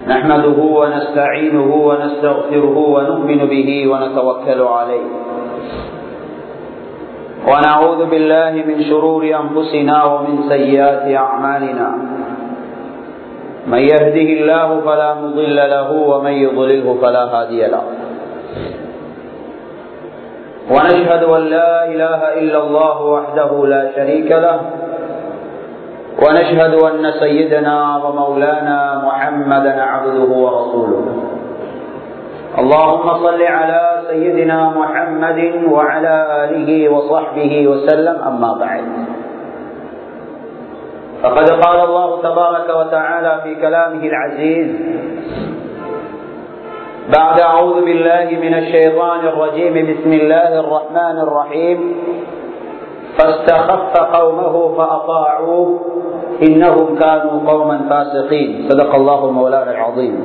نحمده ونستعينه ونستغفره ونؤمن به ونتوكل عليه ونعوذ بالله من شرور أنفسنا ومن سيئات أعمالنا من يهده الله فلا مضل له ومن يضلله فلا هادي له ونشهد أن لا إله إلا الله وحده لا شريك له ونشهد أن سيدنا ومولانا محمدا عبده ورسوله اللهم صل على سيدنا محمد وعلى آله وصحبه وسلم أما بعد فقد قال الله تبارك وتعالى في كلامه العزيز بعد أعوذ بالله من الشيطان الرجيم بسم الله الرحمن الرحيم فاستخف قومه فأطاعوه إنهم كانوا قوما فاسقين صدق الله مولانا العظيم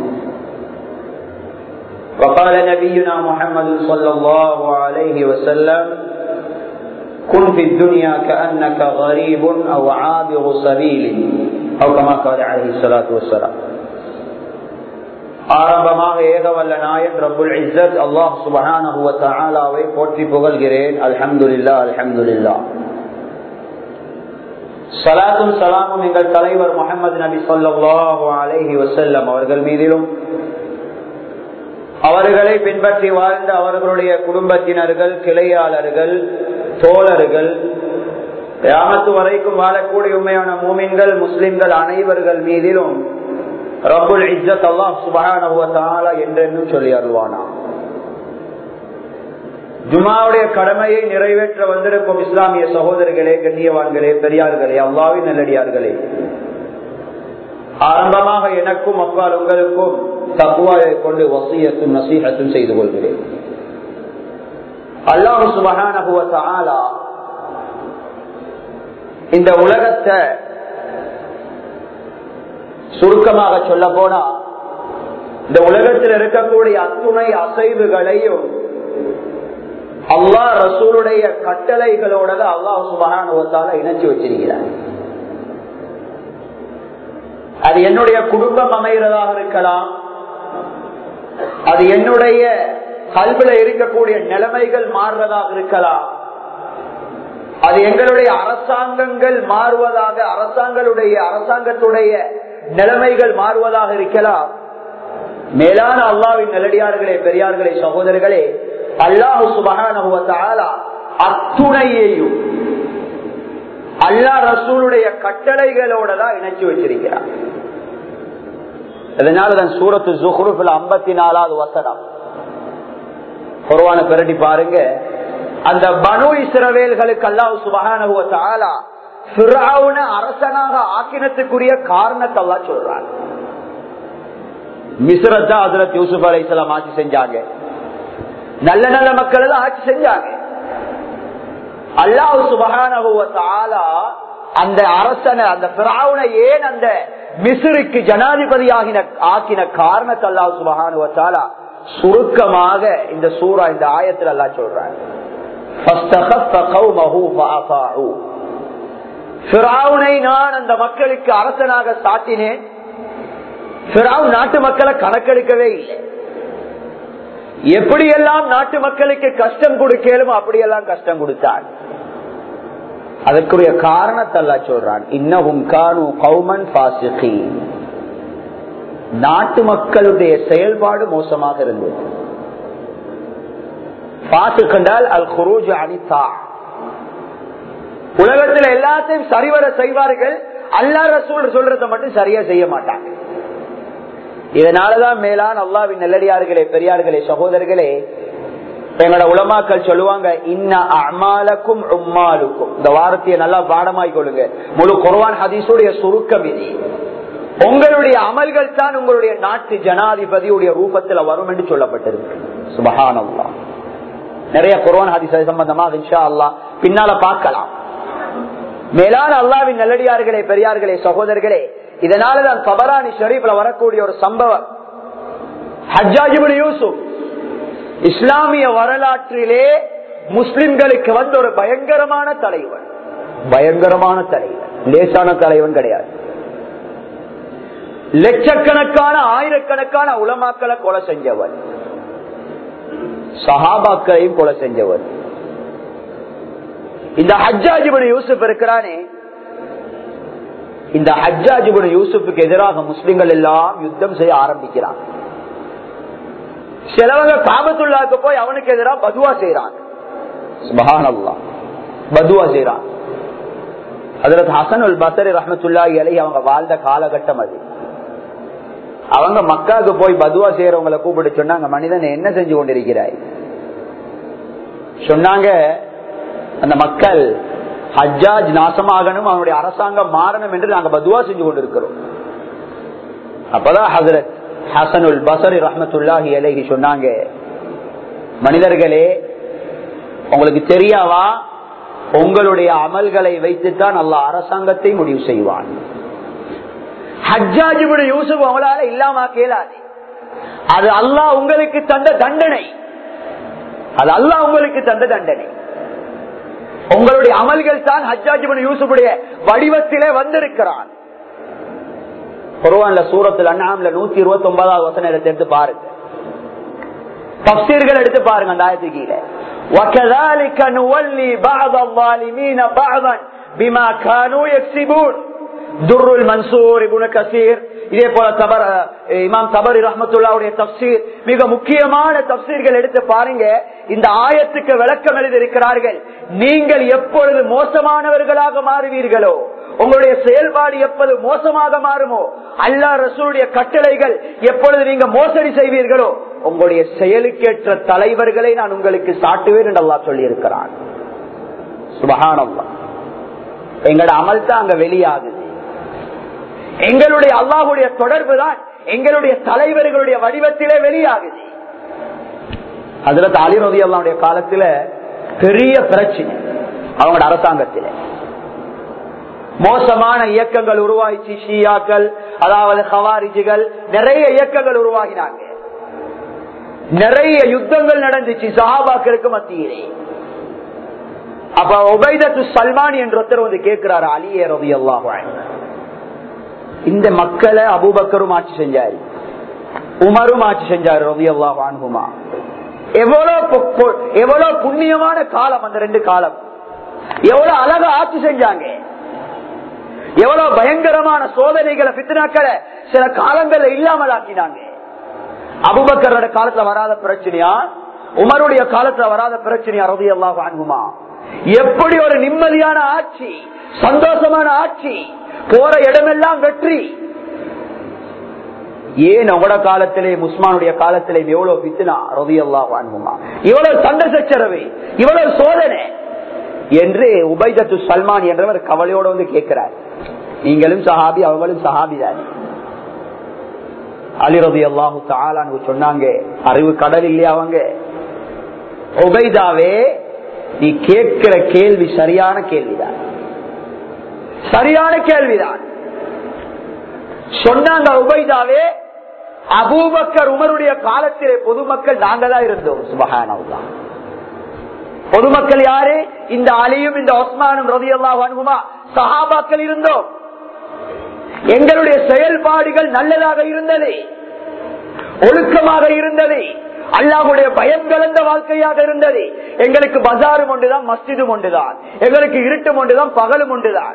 وقال نبينا محمد صلى الله عليه وسلم كن في الدنيا كأنك غريب أو عابر سبيل أو كما قال عليه الصلاة والسلام ஆரம்பமாக ஏகவல்ல நாயன் ரபுல் இஸ்ஸத் அல்லாஹ் சுபஹானஹு வ தஆலாவை போற்றி புகழ்கிறேன் அல்ஹம்துலில்லா அல்ஹம்துலில்லா சலாத்தும் சலாமும் எங்கள் தலைவர் முகமது நபி சொல்லாஹு அலைஹி வசல்லம் அவர்கள் மீதிலும் அவர்களை பின்பற்றி வாழ்ந்த அவர்களுடைய குடும்பத்தினர்கள் கிளையாளர்கள் தோழர்கள் கிராமத்து வரைக்கும் வாழக்கூடிய உண்மையான மூமின்கள் முஸ்லிம்கள் அனைவர்கள் மீதிலும் ரபுல் இஜத் அல்லாஹ் சுபகான என்றென்னும் சொல்லி அருவானா ஜுமாவுடைய கடமையை நிறைவேற்ற வந்திருக்கும் இஸ்லாமிய சகோதரர்களே கண்ணியவான்களே பெரியார்களே அல்லாவின் நல்லடியார்களே ஆரம்பமாக எனக்கும் அப்பால் உங்களுக்கும் தக்குவாயை கொண்டு வசியத்தும் நசீகத்தும் செய்து கொள்கிறேன் அல்லாஹு சுபகான இந்த உலகத்தை சுருக்கமாக சொல்ல போனா இந்த உலகத்தில் இருக்கக்கூடிய அத்துணை அசைவுகளையும் அல்லா ரசூலுடைய கட்டளைகளோட அல்லாஹ் சுபகான இணைச்சு வச்சிருக்கிறார் அது என்னுடைய குடும்பம் அமைகிறதாக இருக்கலாம் அது என்னுடைய கல்வில இருக்கக்கூடிய நிலைமைகள் மாறுறதாக இருக்கலாம் அது எங்களுடைய அரசாங்கங்கள் மாறுவதாக அரசாங்களுடைய அரசாங்கத்துடைய நிலைமைகள் மாறுவதாக இருக்கலாம் மேலான அல்லாவின் நல்லடியார்களே பெரியார்களே சகோதரர்களே அல்லாஹு சுபகான அத்துணையையும் அல்லா ரசூலுடைய கட்டளைகளோட தான் இணைச்சு வச்சிருக்கிறார் அதனாலதான் சூரத்து ஜுஹ்ருஃபில் ஐம்பத்தி நாலாவது வசனம் குர்வான பிரட்டி பாருங்க அந்த பனு இஸ்ரவேல்களுக்கு அல்லாஹ் சுபகான அரசனாக ஆக்கினத்துக்குரிய காரணத்தை எல்லாம் சொல்றாங்க மிஸ்ரத்தா ஹசரத் யூசுப் அலை இஸ்லாம் ஆட்சி செஞ்சாங்க நல்ல நல்ல மக்கள் எல்லாம் ஆட்சி செஞ்சாங்க அல்லாஹ் சுபகான அந்த அரசனை அந்த பிராவுனை ஏன் அந்த மிசுருக்கு ஜனாதிபதியாகின ஆக்கின காரணத்தை அல்லாஹ் சுபகான சுருக்கமாக இந்த சூறா இந்த ஆயத்தில் அல்லா சொல்றாங்க நான் அந்த மக்களுக்கு அரசனாக சாட்டினேன் நாட்டு மக்களை கணக்கெடுக்கவே இல்லை எப்படியெல்லாம் நாட்டு மக்களுக்கு கஷ்டம் கொடுக்கலும் அப்படியெல்லாம் கஷ்டம் கொடுத்தான் அதற்குரிய காரணத்தல்ல சொல்றான் இன்னவும் கானு கௌமன் பாசிகி நாட்டு மக்களுடைய செயல்பாடு மோசமாக இருந்தது பாசு கண்டால் அல் குரூஜ் அனிதா உலகத்தில் எல்லாத்தையும் சரிவர செய்வார்கள் அல்லா ரசூல் சொல்றத மட்டும் சரியா செய்ய மாட்டாங்க இதனாலதான் மேலான் அல்லாவின் நல்லடியார்களே பெரியார்களே சகோதரர்களே எங்களோட உலமாக்கள் சொல்லுவாங்க இன்ன அமாலக்கும் உம்மாலுக்கும் இந்த வார்த்தையை நல்லா பாடமாய் கொள்ளுங்க முழு குர்வான் ஹதீஸுடைய சுருக்கம் இது உங்களுடைய அமல்கள் தான் உங்களுடைய நாட்டு ஜனாதிபதியுடைய ரூபத்தில் வரும் என்று சொல்லப்பட்டிருக்கு சுபஹானல்லா நிறைய குர்வான் ஹதீஸ் சம்பந்தமாக இன்ஷா அல்லா பின்னால பார்க்கலாம் மேலான அல்லாவின் நல்லடியார்களே பெரியார்களே சகோதரர்களே இதனாலதான் சபரானி ஷரீப்ல வரக்கூடிய ஒரு சம்பவம் ஹஜ்ஜாஜிபுல் யூசுப் இஸ்லாமிய வரலாற்றிலே முஸ்லிம்களுக்கு வந்து ஒரு பயங்கரமான தலைவன் பயங்கரமான தலைவன் லேசான தலைவன் கிடையாது லட்சக்கணக்கான ஆயிரக்கணக்கான உலமாக்களை கொலை செஞ்சவர் சஹாபாக்களையும் கொலை செஞ்சவர் இந்த ஹஜ்ஜாஜிபுன் யூசுப் இருக்கிறானே இந்த ஹஜ்ஜாஜிபுன் யூசுப்புக்கு எதிராக முஸ்லிம்கள் எல்லாம் யுத்தம் செய்ய ஆரம்பிக்கிறான் சிலவங்க காபத்துள்ளாக்கு போய் அவனுக்கு எதிராக பதுவா செய்யறான் பதுவா செய்யறான் அதுல ஹசன் உல் பசரி ரஹமத்துல்லாஹி அலை அவங்க வாழ்ந்த காலகட்டம் அது அவங்க மக்காவுக்கு போய் பதுவா செய்யறவங்களை கூப்பிட்டு சொன்னாங்க மனிதன் என்ன செஞ்சு கொண்டிருக்கிறாய் சொன்னாங்க அந்த மக்கள் ஹஜ்ஜாஜ் நாசமாகணும் அவனுடைய அரசாங்கம் மாறணும் என்று நாங்க பதுவா செஞ்சு கொண்டிருக்கிறோம் அப்பதான் ஹசரத் ஹசனுல் பசரி ரஹமத்துல்லாஹி அலைஹி சொன்னாங்க மனிதர்களே உங்களுக்கு தெரியாவா உங்களுடைய அமல்களை வைத்துத்தான் அல்ல அரசாங்கத்தை முடிவு செய்வான் ஹஜ்ஜாஜிபுட யூசுப் அவங்களால இல்லாம கேளாது அது அல்லாஹ் உங்களுக்கு தந்த தண்டனை அது அல்லாஹ் உங்களுக்கு தந்த தண்டனை உங்களுடைய அமல்கள் தான் ஹஜ்ஜாஜிபுன் யூசுஃபுடைய வடிவத்திலே வந்திருக்கிறான் குருவான்ல சூரத்தில் அண்ணாம்ல நூத்தி இருபத்தி ஒன்பதாவது வசனம் எடுத்து எடுத்து பாருங்க தப்சீர்கள் எடுத்து பாருங்க அந்த ஆயத்து கீழே وَكَذَلِكَ نُوَلِّي بَعْضَ الظَّالِمِينَ بَعْضًا بِمَا كَانُوا يَكْسِبُونَ துருல் மன்சூர் இபுன கசீர் இதே போல தபர் இமாம் தபரி ரஹமத்துல்லாவுடைய தப்சீர் மிக முக்கியமான தப்சீர்கள் எடுத்து பாருங்க இந்த ஆயத்துக்கு விளக்கம் எழுதியிருக்கிறார்கள் நீங்கள் எப்பொழுது மோசமானவர்களாக மாறுவீர்களோ உங்களுடைய செயல்பாடு எப்போது மோசமாக மாறுமோ அல்லா ரசூலுடைய கட்டளைகள் எப்பொழுது நீங்க மோசடி செய்வீர்களோ உங்களுடைய செயலுக்கேற்ற தலைவர்களை நான் உங்களுக்கு சாட்டுவேன் என்று அல்லா சொல்லி இருக்கிறான் சுபகானல்லா எங்களோட அமல் தான் அங்க வெளியாகுது எங்களுடைய அல்லாஹுடைய தொடர்பு தான் எங்களுடைய தலைவர்களுடைய வடிவத்திலே வெளியாகுது அதுல அலி ரவி அல்லாவுடைய காலத்துல பெரிய பிரச்சனை அவங்களோட அரசாங்கத்தில் மோசமான இயக்கங்கள் உருவாயிச்சு ஷியாக்கள் அதாவது ஹவாரிஜிகள் நிறைய இயக்கங்கள் உருவாகினாங்க நிறைய யுத்தங்கள் நடந்துச்சு சஹாபாக்களுக்கு மத்தியிலே அப்ப உபைதத்து சல்மான் என்ற ஒருத்தர் வந்து கேட்கிறாரு அலியே ரவி அல்லாஹ் இந்த மக்களை அபுபக்கரும் ஆட்சி செஞ்சாரு உமரும் ஆட்சி செஞ்சாரு ரவி அல்லா வான்குமா எவ்வளவு எவ்வளவு புண்ணியமான காலம் அந்த ரெண்டு காலம் எவ்வளவு அழகா ஆட்சி செஞ்சாங்க எவ்வளவு பயங்கரமான சோதனைகளை பித்னாக்களை சில காலங்கள்ல இல்லாமல் ஆக்கினாங்க அபுபக்கரோட காலத்துல வராத பிரச்சனையா உமருடைய காலத்துல வராத பிரச்சனையா ரவி அல்லா வான்குமா எப்படி ஒரு நிம்மதியான ஆட்சி சந்தோஷமான ஆட்சி போற இடமெல்லாம் வெற்றி ஏன் உங்களோட காலத்திலே முஸ்மானுடைய காலத்திலே எவ்வளவு பித்துனா ரவி அல்லா வாங்குமா இவ்வளவு சண்டை சச்சரவு இவ்வளவு சோதனை என்று உபைதத்து சல்மான் என்றவர் கவலையோட வந்து கேட்கிறார் நீங்களும் சஹாபி அவங்களும் சஹாபி தானே அலி ரவி அல்லாஹு தாலான்னு சொன்னாங்க அறிவு கடல் இல்லையா அவங்க உபைதாவே நீ கேட்கிற கேள்வி சரியான கேள்விதான் சரியான கேள்விதான் சொன்னாங்க உபைதாவே அபூபக்கர் உமருடைய காலத்திலே பொதுமக்கள் நாங்க தான் இருந்தோம் சுபகானவுதான் பொதுமக்கள் யாரு இந்த அலியும் இந்த ஒஸ்மானும் ரவி அல்லாஹுமா சஹாபாக்கள் இருந்தோம் எங்களுடைய செயல்பாடுகள் நல்லதாக இருந்தது ஒழுக்கமாக இருந்தது அல்லாஹுடைய பயம் கலந்த வாழ்க்கையாக இருந்தது எங்களுக்கு பஜாரும் ஒன்றுதான் மஸ்ஜிதும் ஒன்றுதான் எங்களுக்கு இருட்டும் ஒன்றுதான் பகலும் ஒன்றுதான்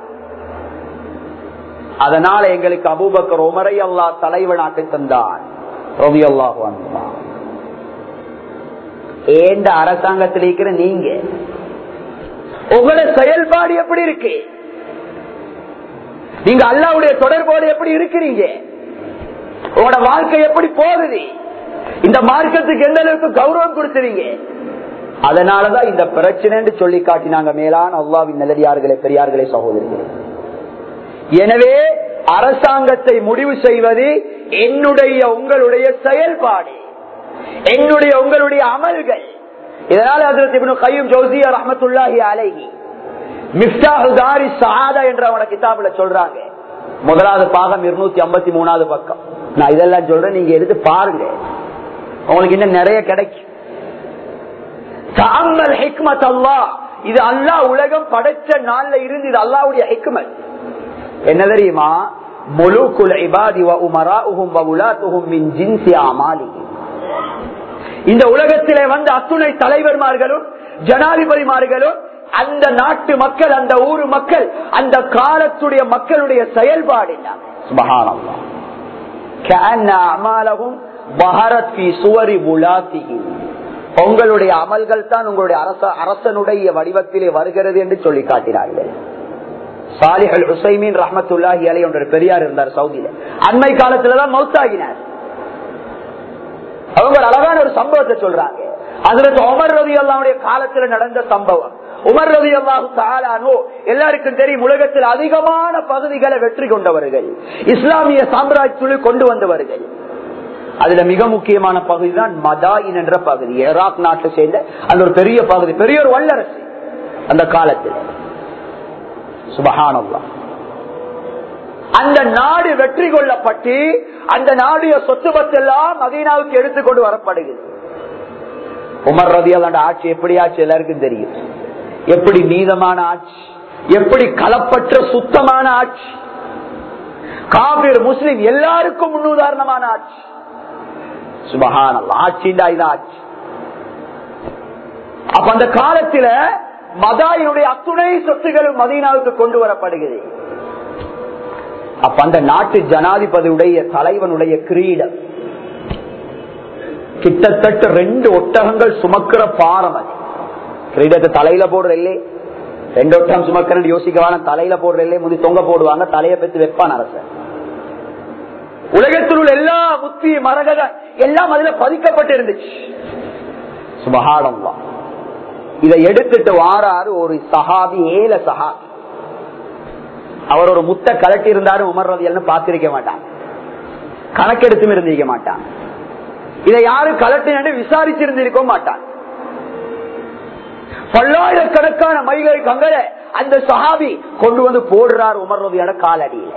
அதனால எங்களுக்கு அபூபக்கர் உமரை அல்லா தலைவனாக்கு தந்தான் ரவி அல்லாஹு ஏந்த அரசாங்கத்தில் இருக்கிற நீங்க உங்களோட செயல்பாடு எப்படி இருக்கு நீங்க அல்லாவுடைய தொடர்போடு எப்படி இருக்கிறீங்க உங்களோட வாழ்க்கை எப்படி போகுது இந்த மார்க்கத்துக்கு எந்த அளவுக்கு கௌரவம் கொடுத்துறீங்க அதனாலதான் இந்த பிரச்சனை சொல்லி காட்டினாங்க மேலான அல்லாவின் நல்லடியார்களே பெரியார்களே சகோதரிகளே எனவே அரசாங்கத்தை முடிவு செய்வது என்னுடைய உங்களுடைய செயல்பாடு என்னுடைய உங்களுடைய அமல்கள் இதனால் அதற்கு கையும் ஜோசியா ரஹமத்துல்லாஹி அலைகி மிப்தாஹுதாரி சஹாதா என்ற அவன கிதாபுல சொல்றாங்க முதலாவது பாகம் இருநூத்தி ஐம்பத்தி மூணாவது பக்கம் நான் இதெல்லாம் சொல்றேன் நீங்க எடுத்து பாருங்க உங்களுக்கு இன்னும் நிறைய கிடைக்கும் ஹிக்மத் அல்லா இது அல்லா உலகம் படைச்ச நாள்ல இருந்து இது அல்லாவுடைய ஹிக்மத் என்ன தெரியுமா முழுக்குல் இபாதி வ உமராஉஹும் வ உலாத்துஹும் மின் ஜின்சி அமாலிஹிம் இந்த உலகத்திலே வந்த அத்துணை தலைவர்மார்களும் ஜனாதிபதிமார்களும் அந்த நாட்டு மக்கள் அந்த ஊரு மக்கள் அந்த காலத்துடைய மக்களுடைய செயல்பாடு சுபஹானல்லாஹ் كأن أعمالهم ظهرت في صور ولاته உங்களுடைய அமல்கள் தான் உங்களுடைய அரச அரசனுடைய வடிவத்திலே வருகிறது என்று சொல்லி காட்டினார்கள் சாலிஹல் ஹுசைமீன் ரஹமத்துல்லாஹி அலை என்ற பெரியார் இருந்தார் சவுதியில அண்மை காலத்துலதான் மௌத்தாகினார் அவங்க ஒரு அழகான ஒரு சம்பவத்தை சொல்றாங்க அதுல உமர் ரவி அல்லாவுடைய காலத்துல நடந்த சம்பவம் உமர் ரவி அல்லாஹு தாலானோ எல்லாருக்கும் தெரியும் உலகத்தில் அதிகமான பகுதிகளை வெற்றி கொண்டவர்கள் இஸ்லாமிய சாம்ராஜ்யத்தில் கொண்டு வந்தவர்கள் அதுல மிக முக்கியமான பகுதி தான் மதாயின் என்ற பகுதி ஈராக் நாட்டை சேர்ந்த அந்த ஒரு பெரிய பகுதி பெரிய ஒரு வல்லரசு அந்த காலத்தில் சுபஹானல்லா அந்த நாடு வெற்றி கொள்ளப்பட்டு அந்த நாடைய சொத்து பத்தெல்லாம் மதீனாவுக்கு எடுத்துக்கொண்டு வரப்படுகிறது உமர் ரதியால் ஆட்சி எப்படி ஆட்சி எல்லாருக்கும் தெரியும் எப்படி நீதமான ஆட்சி எப்படி களப்பற்ற சுத்தமான ஆட்சி காபீர் முஸ்லிம் எல்லாருக்கும் முன்னுதாரணமான ஆட்சி சுபகான ஆட்சிண்டா இது ஆட்சி அப்ப அந்த காலத்துல மதாயினுடைய அத்துணை சொத்துகளும் மதீனாவுக்கு கொண்டு வரப்படுகிறது அப்ப அந்த நாட்டு ஜனாதிபதியுடைய தலைவனுடைய கிரீடம் கிட்டத்தட்ட ரெண்டு ஒட்டகங்கள் சுமக்கிற பாரம் அது கிரீடத்தை தலையில போடுற இல்லே ரெண்டு ஒட்டகம் சுமக்கிறேன் யோசிக்கவான தலையில போடுற இல்லே முந்தி தொங்க போடுவாங்க தலையை பெற்று வைப்பான் அரசன் உலகத்தில் உள்ள எல்லா முத்தி மரகத எல்லாம் அதுல பதிக்கப்பட்டு இருந்துச்சு சுபகாடம் இதை எடுத்துட்டு வாராரு ஒரு சஹாபி ஏல சஹாபி அவர் ஒரு முத்த கலட்டி இருந்தாரு உமர்றது பார்த்திருக்க மாட்டான் கணக்கெடுத்தும் இருந்திருக்க மாட்டான் இதை யாரு கலட்டினு விசாரிச்சிருந்திருக்க மாட்டான் பல்லாயிரக்கணக்கான மைலை கங்கட அந்த சஹாபி கொண்டு வந்து போடுறார் உமர் ரவியோட காலடியில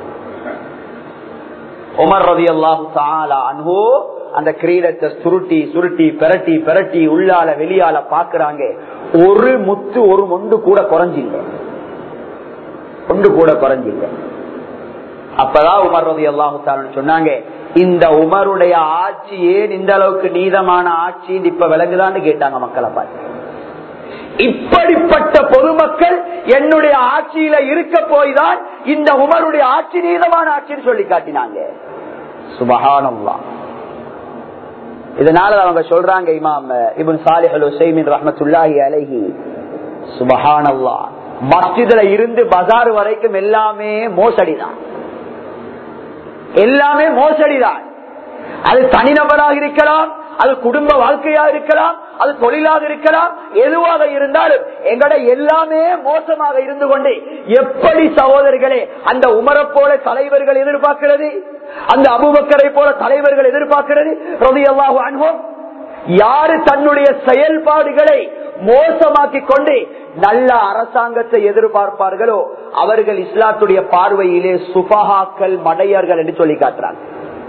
உமர் ரவி அல்லாஹு அன்போ அந்த கிரீடத்தை சுருட்டி சுருட்டி பெரட்டி பெரட்டி உள்ளால வெளியால பாக்குறாங்க ஒரு முத்து ஒரு மொண்டு கூட குறைஞ்சில்ல ஒன்று கூட குறைஞ்சில்ல அப்பதான் உமர் ரவி அல்லாஹு சொன்னாங்க இந்த உமருடைய ஆட்சி ஏன் இந்த அளவுக்கு நீதமான ஆட்சி இப்ப விளங்குதான்னு கேட்டாங்க மக்களை பார்த்து இப்படிப்பட்ட பொதுமக்கள் என்னுடைய ஆட்சியில இருக்க போய்தான் இந்த உமருடைய ஆட்சி நீதமான ஆட்சின்னு சொல்லி காட்டினாங்க சுபகானம்லா இதனால அவங்க சொல்றாங்க இமாம் இபுன் சாலிஹல் ஹுசைமின் ரஹமத்துல்லாஹி அலைஹி சுபஹானல்லா மஸ்ஜிதுல இருந்து பஜார் வரைக்கும் எல்லாமே மோசடிதான் எல்லாமே மோசடிதான் அது தனிநபராக இருக்கலாம் அது குடும்ப வாழ்க்கையா இருக்கலாம் அது தொழிலாக இருக்கலாம் எதுவாக இருந்தாலும் எங்கட எல்லாமே மோசமாக இருந்து கொண்டு எப்படி சகோதரர்களே அந்த உமரை போல தலைவர்கள் எதிர்பார்க்கிறது அந்த அபுபக்கரை போல தலைவர்கள் எதிர்பார்க்கிறது ரவி அல்லாஹு அன்போம் யாரு தன்னுடைய செயல்பாடுகளை மோசமாக்கி கொண்டு நல்ல அரசாங்கத்தை எதிர்பார்ப்பார்களோ அவர்கள் இஸ்லாத்துடைய பார்வையிலே சுபஹாக்கள் மடையர்கள் என்று சொல்லி காட்டுறாங்க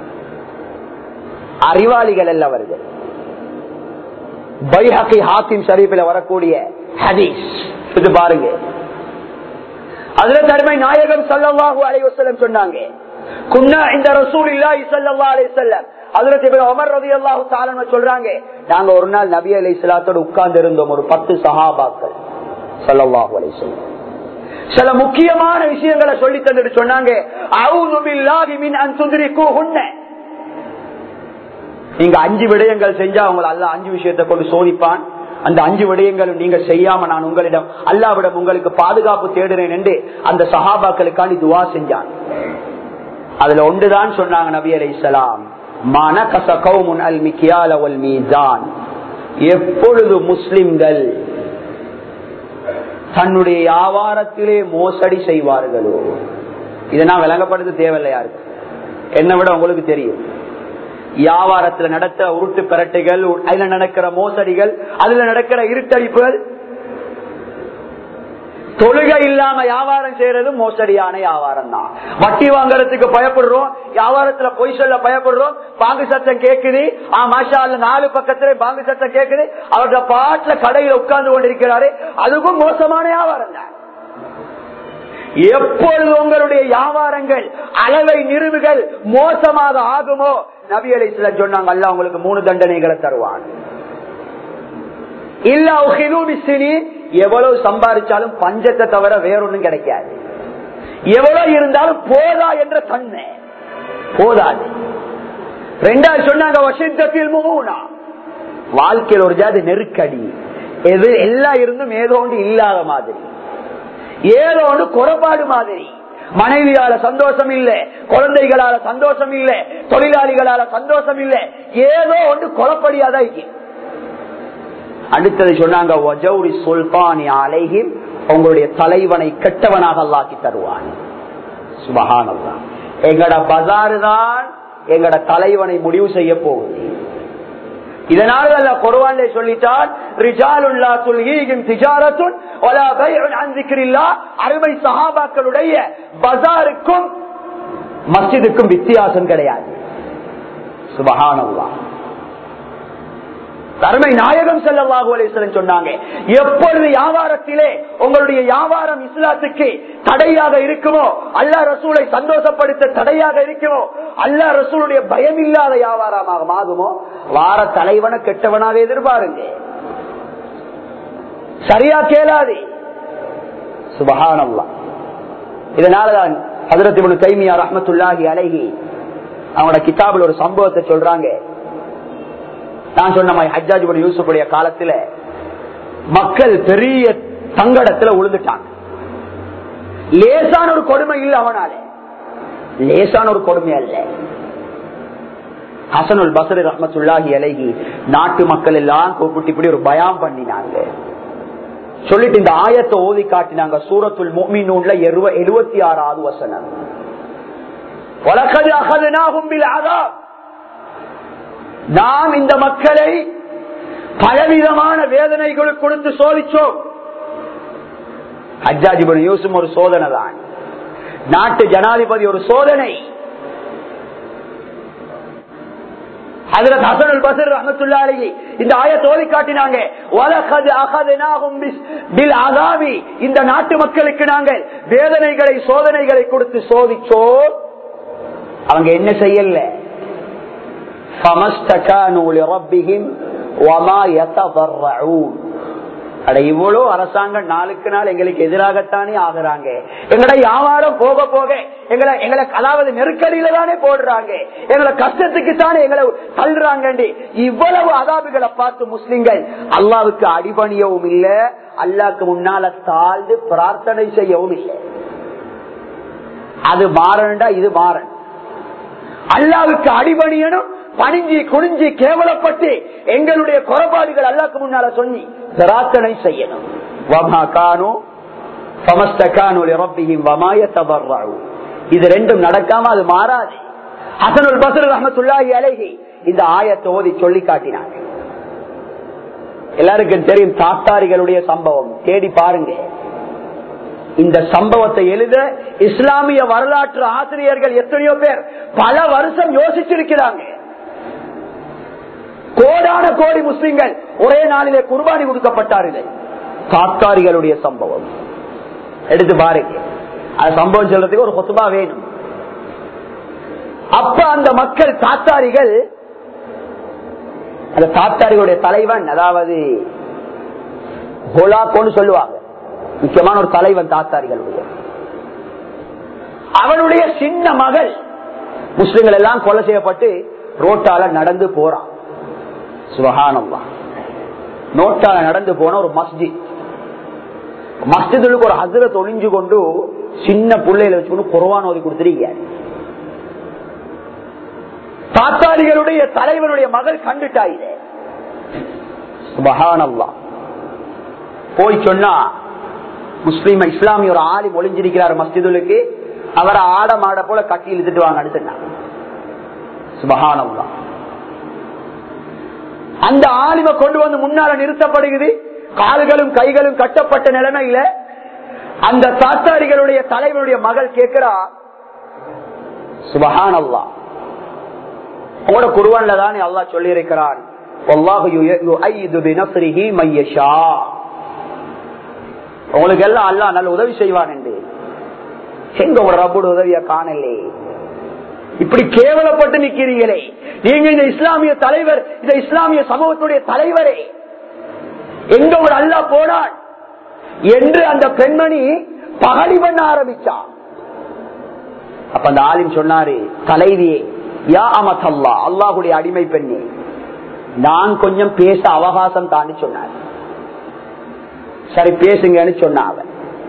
அறிவாளிகள் அல்ல அவர்கள் பைஹக்கி ஹாக்கிம் ஷரீஃபில் வரக்கூடிய ஹதீஸ் இது பாருங்க அதுல தருமை நாயகம் சல்லாஹூ அலைவசல்லம் சொன்னாங்க குன்னா இந்த ரசூல் இல்லாஹி சல்லா அலைவசல்லம் அதுல உமர் ரவி அல்லாஹு தாலன்னு சொல்றாங்க நாங்க ஒரு நாள் நபி அலி இஸ்லாத்தோடு உட்கார்ந்து இருந்தோம் ஒரு பத்து சஹாபாக்கள் சல்லாஹூ அலைவசல்லம் சில முக்கியமான விஷயங்களை சொல்லி தந்துட்டு சொன்னாங்க நீங்க அஞ்சு விடயங்கள் செஞ்சா உங்களை அல்ல அஞ்சு விஷயத்தை கொண்டு சோதிப்பான் அந்த அஞ்சு விடயங்களும் நீங்க செய்யாம நான் உங்களிடம் அல்லாவிடம் உங்களுக்கு பாதுகாப்பு தேடுறேன் என்று அந்த சஹாபாக்களுக்காண்டி துவா செஞ்சான் அதுல ஒன்றுதான் சொன்னாங்க நபி அலை இஸ்லாம் எப்பொழுது முஸ்லிம்கள் தன்னுடைய வியாபாரத்திலே மோசடி செய்வார்களோ இதை நான் விளங்கப்படுத்த தேவையில்லை யாருக்கு என்னை விட உங்களுக்கு தெரியும் வியாபாரத்துல நடத்த உருட்டு பிரட்டைகள் அதுல நடக்கிற மோசடிகள் அதுல நடக்கிற இருட்டடிப்புகள் தொழுகை இல்லாம வியாபாரம் செய்யறது மோசடியான வியாபாரம் தான் வட்டி வாங்குறதுக்கு பயப்படுறோம் வியாபாரத்துல பொய் சொல்ல பயப்படுறோம் பாங்கு சத்தம் கேக்குது மாஷா நாலு பக்கத்துல பாங்கு சத்தம் கேக்குது அவருடைய பாட்டுல கடையில உட்கார்ந்து கொண்டிருக்கிறாரு அதுக்கும் மோசமான வியாபாரம் தான் எப்பொழுது உங்களுடைய வியாபாரங்கள் அளவை நிறுவுகள் மோசமாக ஆகுமோ நபி அலி சொன்னாங்க அல்ல உங்களுக்கு மூணு தண்டனைகளை தருவான் இல்ல எவ்வளவு சம்பாதிச்சாலும் பஞ்சத்தை தவிர வேறொன்னும் கிடைக்காது எவ்வளவு இருந்தாலும் போதா என்ற தன்மை போதாது ரெண்டாவது சொன்னாங்க வசித்தத்தில் மூணா வாழ்க்கையில் ஒரு ஜாதி நெருக்கடி எது எல்லாம் இருந்தும் ஏதோ ஒன்று இல்லாத மாதிரி ஏதோ ஒன்று குறைபாடு மாதிரி மனைவியால சந்தோஷம் இல்ல குழந்தைகளால சந்தோஷம் இல்ல தொழிலாளிகளால சந்தோஷம் இல்ல ஏதோ ஒன்று குழப்படியாதான் இருக்கு அடுத்தது சொன்னாங்க சுல்தானி அலைஹிம் உங்களுடைய தலைவனை கெட்டவனாக அல்லாக்கி தருவான் சுபகானல்லா எங்கட பஜாரு தான் எங்கட தலைவனை முடிவு செய்ய போகுது இதனால அல்ல குர்வான்ல சொல்லிட்டான் ரிஜாலுல்லா துல்ஹீகிம் திஜாரத்துன் வலா பைஉன் அன் ذிக்ரில்லாஹ் அருமை சஹாபாக்களுடைய பஜாருக்கும் மஸ்ஜிதுக்கும் வித்தியாசம் கிடையாது சுபஹானல்லாஹ் தர்மை நாயகம் செல்லவாகு அலிஸ்வரன் சொன்னாங்க எப்பொழுது வியாபாரத்திலே உங்களுடைய வியாபாரம் இஸ்லாத்துக்கு தடையாக இருக்குமோ அல்லா ரசூலை சந்தோஷப்படுத்த தடையாக இருக்குமோ அல்லா ரசூலுடைய பயம் இல்லாத வியாபாரமாக மாறுமோ வார தலைவனை கெட்டவனாக எதிர்பாருங்க சரியா கேளாதே சுபகானல்லா இதனாலதான் ஹதரத்தி கைமியா ரஹமத்துல்லாஹி அழகி அவனோட கிதாபில் ஒரு சம்பவத்தை சொல்றாங்க நான் சொன்ன மாதிரி ஹஜ்ஜாஜி யூசுஃபுடைய காலத்துல மக்கள் பெரிய தங்கடத்துல உழுந்துட்டாங்க லேசான ஒரு கொடுமை இல்லை அவனால லேசான ஒரு கொடுமை அல்ல ஹசனுல் பசரி ரஹமத்துல்லாஹி அழகி நாட்டு மக்கள் எல்லாம் கூப்பிட்டு இப்படி ஒரு பயம் பண்ணினாங்க சொல்லிட்டு இந்த ஆயத்தை ஓதி காட்டினாங்க சூரத்துல் மோமினூன்ல எழுபத்தி ஆறாவது வசனம் வழக்கது அகதுனாகும் ஆதாப் நாம் இந்த மக்களை பலவிதமான வேதனைகளுக்கு கொடுத்து சோதிச்சோம் ஹஜ்ஜாஜிபன் யூசும் ஒரு சோதனை தான் நாட்டு ஜனாதிபதி ஒரு சோதனை ஹசரத் ஹசனுல் பசர் ரஹமத்துல்லாஹி இந்த ஆய தோதி காட்டினாங்க வலகது அகதுனாகும் பில் அதாவி இந்த நாட்டு மக்களுக்கு நாங்கள் வேதனைகளை சோதனைகளை கொடுத்து சோதிச்சோம் அவங்க என்ன செய்யல இவ்வளவு அரசாங்கம் நாளுக்கு நாள் எங்களுக்கு எதிராகத்தானே ஆகுறாங்க எங்கட வியாபாரம் போக போக எங்களை எங்களை அதாவது நெருக்கடியில தானே போடுறாங்க எங்களை கஷ்டத்துக்கு தானே எங்களை தள்ளுறாங்க இவ்வளவு அதாபுகளை பார்த்து முஸ்லிம்கள் அல்லாவுக்கு அடிபணியவும் இல்லை அல்லாக்கு முன்னால தாழ்ந்து பிரார்த்தனை செய்யவும் இல்லை அது மாறண்டா இது மாறன் அல்லாவுக்கு அடிபணியணும் பணிஞ்சி குனிஞ்சி கேவலப்பட்டு எங்களுடைய குறைபாடுகள் அல்லாக்கு முன்னால சொல்லி பிரார்த்தனை செய்யணும் இது ரெண்டும் நடக்காம அது மாறாது ஹசனுல் பசர் ரஹமத்துல்லாஹி அழகி இந்த ஆயத்தை ஓதி சொல்லி காட்டினாங்க எல்லாருக்கும் தெரியும் தாத்தாரிகளுடைய சம்பவம் தேடி பாருங்க இந்த சம்பவத்தை எழுத இஸ்லாமிய வரலாற்று ஆசிரியர்கள் எத்தனையோ பேர் பல வருஷம் யோசிச்சிருக்கிறாங்க கோடான கோடி முஸ்லிம்கள் ஒரே நாளிலே குர்பானி கொடுக்கப்பட்டார்கள் தாத்தாரிகளுடைய சம்பவம் எடுத்து பாருங்க அது சம்பவம் சொல்றதுக்கு ஒரு கொத்துபா வேணும் அப்ப அந்த மக்கள் தாத்தாரிகள் அந்த தாத்தாரிகளுடைய தலைவன் அதாவது ஹோலாக்கோன்னு சொல்லுவாங்க முக்கியமான ஒரு தலைவன் தாத்தாரிகளுடைய அவனுடைய சின்ன மகள் முஸ்லிம்கள் எல்லாம் கொலை செய்யப்பட்டு ரோட்டால நடந்து போறான் சுபகானம்மா நோட்டால நடந்து போன ஒரு மஸ்ஜித் மஸ்ஜிதுக்கு ஒரு ஹசரத் ஒளிஞ்சு கொண்டு சின்ன பிள்ளையில வச்சுக்கொண்டு குரவான் ஓதி கொடுத்துருக்காரு தாத்தாரிகளுடைய தலைவனுடைய மகள் கண்டுட்டா இதை சுபகானல்லா போய் சொன்னா முஸ்லீம் இஸ்லாமிய ஒரு ஆளி ஒளிஞ்சிருக்கிறார் மஸ்ஜிதுலுக்கு அவரை ஆட மாட போல கட்டி இழுத்துட்டு வாங்க அடுத்துனா சுபகானல்லா அந்த ஆலிம கொண்டு வந்து முன்னால நிறுத்தப்படுகிறது கால்களும் கைகளும் கட்டப்பட்ட நிலைமையில அந்த தாத்தாரிகளுடைய தலைவருடைய மகள் கேட்கிறா சுபஹான் அல்லா உங்களோட குருவன்ல தானே அல்லா சொல்லி இருக்கிறான் உங்களுக்கு எல்லாம் அல்லா நல்ல உதவி செய்வான் என்று எங்க ஒரு ரப்போட உதவிய காணலே இப்படி கேவலப்பட்டு நிக்கிறீங்களே நீங்க இந்த இஸ்லாமிய தலைவர் இந்த இஸ்லாமிய சமூகத்துடைய தலைவரே எங்க ஒரு அல்லா போனான் என்று அந்த பெண்மணி பகடி பண்ண ஆரம்பிச்சான் அப்ப அந்த ஆலிம் சொன்னாரு தலைவியே யா அமதல்லா அல்லாஹுடைய அடிமை பெண்ணே நான் கொஞ்சம் பேச அவகாசம் தான்னு சொன்னார் சரி பேசுங்கன்னு சொன்ன அவன்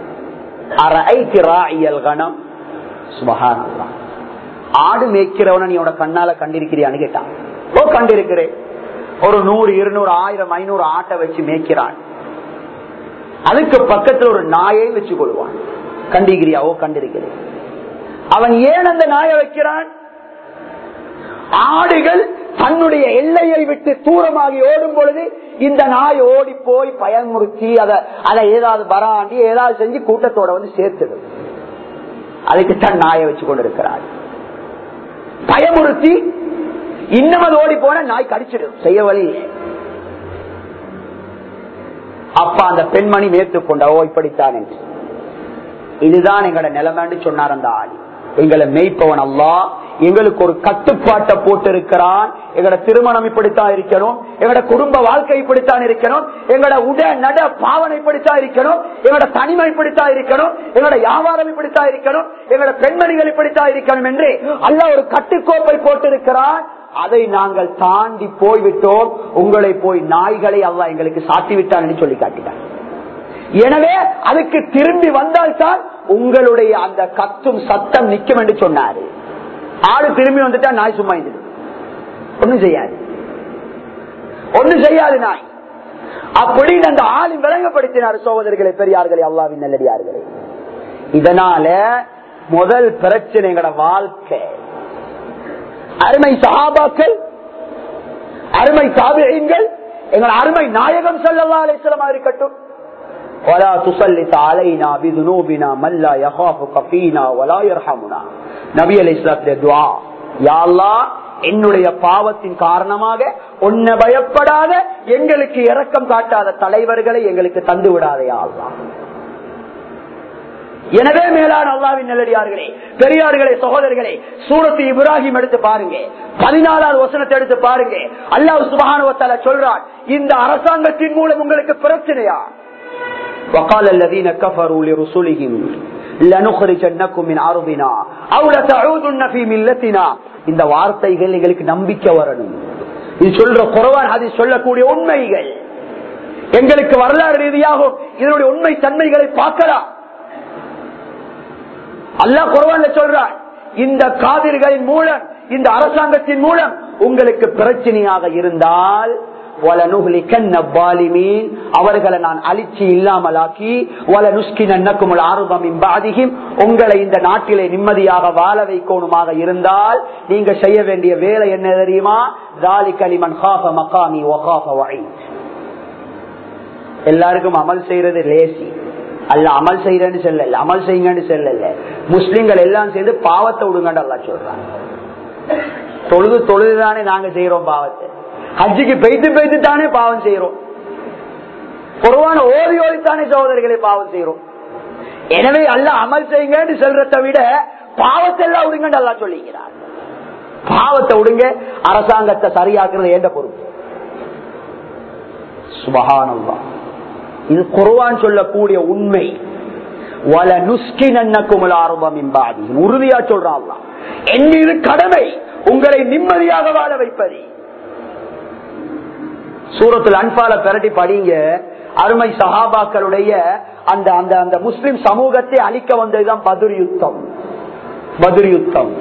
கணம் சுபகானல்லா ஆடு மேய்க்கிறவன நீ உன கண்ணால கண்டிருக்கிறியான்னு கேட்டான் ஓ கண்டிருக்கிறேன் ஒரு நூறு இருநூறு ஆயிரம் ஐநூறு ஆட்டை வச்சு மேய்க்கிறான் அதுக்கு பக்கத்துல ஒரு நாயை வச்சு கொள்வான் கண்டிக்கிறியா ஓ கண்டிருக்கிறேன் அவன் ஏன் அந்த நாயை வைக்கிறான் ஆடுகள் தன்னுடைய எல்லையை விட்டு தூரமாகி ஓடும் பொழுது இந்த நாய் ஓடி போய் பயமுறுத்தி அதை அதை ஏதாவது பராண்டி ஏதாவது செஞ்சு கூட்டத்தோட வந்து சேர்த்துடும் அதுக்கு தன் நாயை வச்சு கொண்டிருக்கிறாள் பயமுறுத்தி இன்னும் அது ஓடி போன நாய் கடிச்சிடும் செய்ய வழி அப்ப அந்த பெண்மணி மேற்கொண்ட ஓ இப்படித்தான் என்று இதுதான் எங்களோட நிலைமைன்னு சொன்னார் அந்த ஆள் எங்களை மெய்ப்பவன் அல்லா எங்களுக்கு ஒரு கட்டுப்பாட்டை போட்டு இருக்கிறான் எங்களோட திருமணம் இப்படித்தான் இருக்கணும் எங்களோட குடும்ப வாழ்க்கை இப்படித்தான் இருக்கணும் எங்களோட உட நட பாவனை இப்படித்தான் இருக்கணும் எங்களோட தனிமை இப்படித்தான் இருக்கணும் எங்களோட வியாபாரம் இப்படித்தான் இருக்கணும் எங்களோட பெண்மணிகள் இப்படித்தான் இருக்கணும் என்று அல்ல ஒரு கட்டுக்கோப்பை போட்டிருக்கிறான் அதை நாங்கள் தாண்டி போய்விட்டோம் உங்களை போய் நாய்களை அல்லா எங்களுக்கு சாத்தி விட்டான் சொல்லி காட்டினார் எனவே அதுக்கு திரும்பி வந்தால்தான் உங்களுடைய அந்த கத்தும் சத்தம் நிற்கும் என்று சொன்னாரு ஆடு திரும்பி வந்துட்டா நாய் சும்மா இருந்துடும் ஒண்ணும் செய்யாது ஒண்ணும் செய்யாது நாய் அப்படின்னு அந்த ஆளு விளங்கப்படுத்தினார் சோதர்களே பெரியார்களே அல்லாவின் நல்லடியார்களே இதனால முதல் பிரச்சனை எங்கட வாழ்க்கை அருமை சகாபாக்கள் அருமை தாபியங்கள் எங்கள் அருமை நாயகம் சொல்லவா அலிஸ்லமா இருக்கட்டும் ولا تسلط علينا بذنوبنا من لا يخافك فينا ولا يرحمنا நபி அலைஹிஸ்ஸலாத்துடைய துஆ யா அல்லாஹ் என்னுடைய பாவத்தின் காரணமாக உன்னை பயப்படாத எங்களுக்கு இரக்கம் காட்டாத தலைவர்களை எங்களுக்கு தந்து விடாதே அல்லாஹ் எனவே மேலான அல்லாவின் நல்லடியார்களே பெரியார்களே சகோதரர்களே சூரத்து இப்ராஹிம் எடுத்து பாருங்க பதினாலாவது வசனத்தை எடுத்து பாருங்க அல்லாஹ் சுபஹானுவத்தால சொல்றான் இந்த அரசாங்கத்தின் மூலம் உங்களுக்கு பிரச்சனையா وقال الذين كفروا لرسلهم لنخرجنكم من ارضنا او لتعودن في ملتنا இந்த வார்த்தைகள் எங்களுக்கு நம்பிக்கை வரணும் இது சொல்ற குரவான் அது சொல்லக்கூடிய உண்மைகள் எங்களுக்கு வரலாறு ரீதியாக இதனுடைய உண்மை தன்மைகளை பார்க்கலாம் அல்லாஹ் குரவான்ல சொல்றான் இந்த காவிர்களின் மூலம் இந்த அரசாங்கத்தின் மூலம் உங்களுக்கு பிரச்சனையாக இருந்தால் அவர்களை நான் அழிச்சு இல்லாமலாக்கி உங்களை இந்த நாட்டிலே நிம்மதியாக வாழ வைக்கணுமாக இருந்தால் நீங்க செய்ய வேண்டிய வேலை என்ன தெரியுமா எல்லாருக்கும் அமல் செய்யறது லேசி அல்ல அமல் செய்யறேன்னு சொல்லல அமல் செய்யுங்கன்னு சொல்லல முஸ்லிம்கள் எல்லாம் சேர்ந்து பாவத்தை விடுங்கன்னு அல்ல சொல்றாங்க தொழுது தொழுதுதானே நாங்க செய்யறோம் பாவத்தை ஹஜ்ஜுக்கு பெய்து பெய்து தானே பாவம் செய்யறோம் குறவான ஓதி ஓதித்தானே சகோதரிகளை பாவம் செய்யறோம் எனவே அல்ல அமல் செய்யுங்கன்னு சொல்றதை விட பாவத்தை எல்லாம் விடுங்கன்னு அல்லா சொல்லிக்கிறார் பாவத்தை விடுங்க அரசாங்கத்தை சரியாக்குறது ஏண்ட பொறுப்பு சுபகானல்லா இது குருவான் சொல்லக்கூடிய உண்மை வல நுஸ்கி நன்னக்குமல் ஆரம்பம் இம்பாதி உறுதியா சொல்றான் என் மீது கடமை உங்களை நிம்மதியாக வாழ வைப்பது சூரத்தில் அன்பால பெரட்டி படிங்க அருமை சஹாபாக்களுடைய அந்த அந்த அந்த முஸ்லிம் சமூகத்தை அழிக்க வந்ததுதான் பதுர் யுத்தம் பதுர் யுத்தம்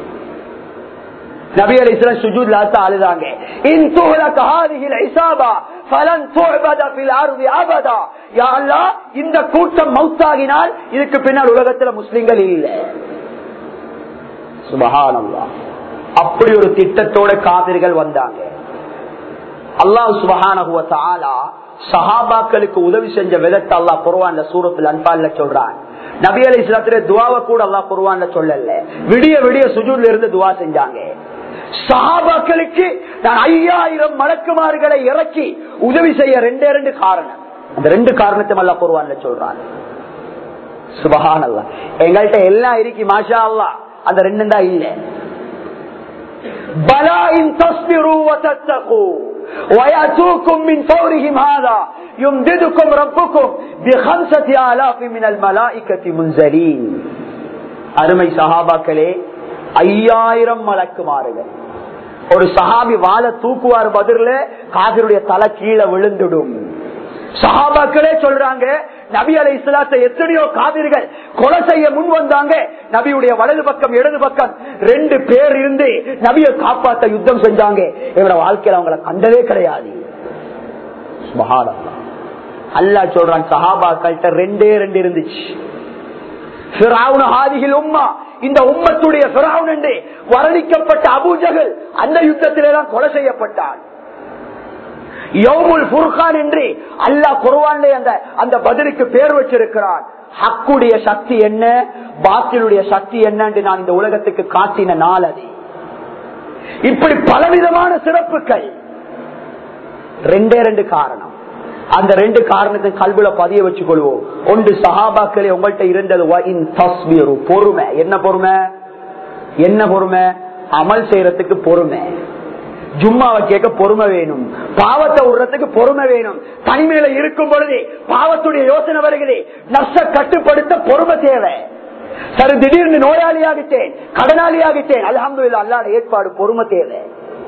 நபி அலி இஸ்லாம் சுஜூத் லாத்த அழுதாங்க இன் துஹலக ஹாதிஹில் இஸாபா ஃபலன் துஅபத ஃபில் அர்தி அபதா யா அல்லாஹ் இந்த கூட்டம் மௌத்தாகினால் இதுக்கு பின்னால் உலகத்துல முஸ்லிம்கள் இல்ல சுபஹானல்லாஹ் அப்படி ஒரு திட்டத்தோட காவிர்கள் வந்தாங்க அல்லாஹ் சுபஹானஹு வ தஆலா சஹாபாக்களுக்கு உதவி செஞ்ச விதத்தை அல்லாஹ் குர்ஆன்ல சூரத்துல் அன்பால்ல சொல்றான் நபி அலி இஸ்லாத்துல துவாவை கூட அல்லாஹ் குர்ஆன்ல சொல்லல விடிய விடிய சுஜூட்ல இருந்து துவா செஞ்சாங்க சஹாபாக்களுக்கு நான் ஐயாயிரம் மலக்குமார்களை இறக்கி உதவி செய்ய ரெண்டே ரெண்டு காரணம் அந்த ரெண்டு காரணத்தையும் அல்ல குருவான்ல சொல்றான் சுபஹானல்லா எங்கள்கிட்ட எல்லாம் இருக்கு மாஷா அல்லா அந்த ரெண்டும் தான் இல்ல பலாயின் தஸ்பிரு வதத்தகு ويأتوكم من فورهم هذا يمددكم ربكم بخمسة آلاف من الملائكة منزلين அருமை சஹாபாக்களே ஐயாயிரம் மலக்குமாறுகள் ஒரு சஹாபி வாழ தூக்குவார் பதில காதருடைய தலை கீழே விழுந்துடும் சஹாபாக்களே சொல்றாங்க நபி அலை இஸ்லாத்தை எத்தனையோ காவிர்கள் கொலை செய்ய முன் வந்தாங்க நபியுடைய வலது பக்கம் இடது பக்கம் ரெண்டு பேர் இருந்து நபியை காப்பாத்த யுத்தம் செஞ்சாங்க இவரோட வாழ்க்கையில அவங்கள கண்டதே கிடையாது அல்லா சொல்றான் சஹாபாக்கள்கிட்ட ரெண்டே ரெண்டு இருந்துச்சு உம்மா இந்த உம்மத்துடைய என்று வர்ணிக்கப்பட்ட அபூஜகள் அந்த யுத்தத்திலே தான் கொலை செய்யப்பட்டான் யோமுல் புர்கான் என்று அல்லாஹ் குருவான்லே அந்த அந்த பதிலுக்கு பேர் வச்சிருக்கிறான் ஹக்குடைய சக்தி என்ன பாத்திலுடைய சக்தி என்ன என்று நான் இந்த உலகத்துக்கு காட்டின நாள் அது இப்படி பலவிதமான சிறப்புகள் ரெண்டே ரெண்டு காரணம் அந்த ரெண்டு காரணத்தை கல்வில பதிய வச்சுக் கொள்வோம் ஒன்று சஹாபாக்களே உங்கள்கிட்ட இருந்தது பொறுமை என்ன பொறுமை என்ன பொறுமை அமல் செய்யறதுக்கு பொறுமை ஜும்மாவை கேட்க பொறுமை வேணும் பாவத்தை விடுறதுக்கு பொறுமை வேணும் தனிமையில இருக்கும் பொழுது பாவத்துடைய யோசனை வருகிறே நஷ்ட கட்டுப்படுத்த பொறுமை தேவை சரி திடீர்னு நோயாளியாகிட்டேன் கடனாளியாகிட்டேன் அலமது அல்லாத ஏற்பாடு பொறுமை தேவை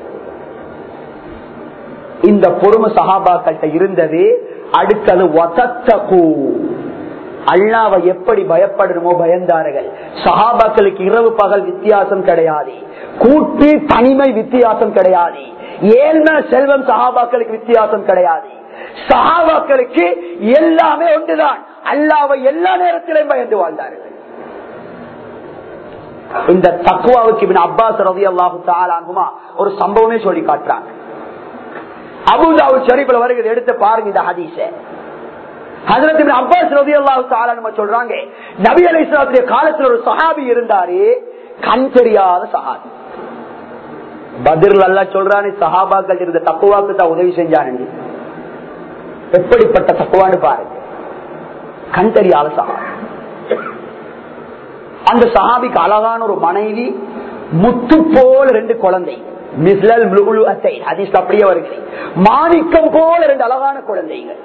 இந்த பொறுமை சகாபாக்கள்கிட்ட இருந்தது அடுத்தது வசத்தகு அல்லாவை எப்படி பயப்படணுமோ பயந்தார்கள் சஹாபாக்களுக்கு இரவு பகல் வித்தியாசம் கிடையாது கூட்டு தனிமை வித்தியாசம் கிடையாது ஏழ்மை செல்வம் சஹாபாக்களுக்கு வித்தியாசம் கிடையாது சஹாபாக்களுக்கு எல்லாமே ஒன்றுதான் அல்லாவை எல்லா நேரத்திலும் பயந்து வாழ்ந்தார்கள் இந்த தக்குவாவுக்கு அப்பாஸ் ரவி அல்லாஹு தாலாகுமா ஒரு சம்பவமே சொல்லி காட்டுறாங்க அபுதாவு ஷரீப்ல வருகிறது எடுத்து பாருங்க இந்த ஹதீஸ அப்பாஸ் ரவி அல்லாஹு சொல்றாங்க நபி அலி இஸ்லாத்துடைய காலத்துல ஒரு சஹாபி இருந்தாரு கண் தெரியாத சஹாபி பதில் அல்லா சொல்றானே சஹாபாக்கள் இருந்த தக்குவாக்கு தான் உதவி செஞ்சானு எப்படிப்பட்ட தக்குவான்னு பாருங்க கண் தெரியாத சஹாபி அந்த சஹாபிக்கு அழகான ஒரு மனைவி முத்து போல ரெண்டு குழந்தை மிஸ்லல் முழு அத்தை ஹதீஸ் அப்படியே வருகிறேன் மாணிக்கம் போல ரெண்டு அழகான குழந்தைகள்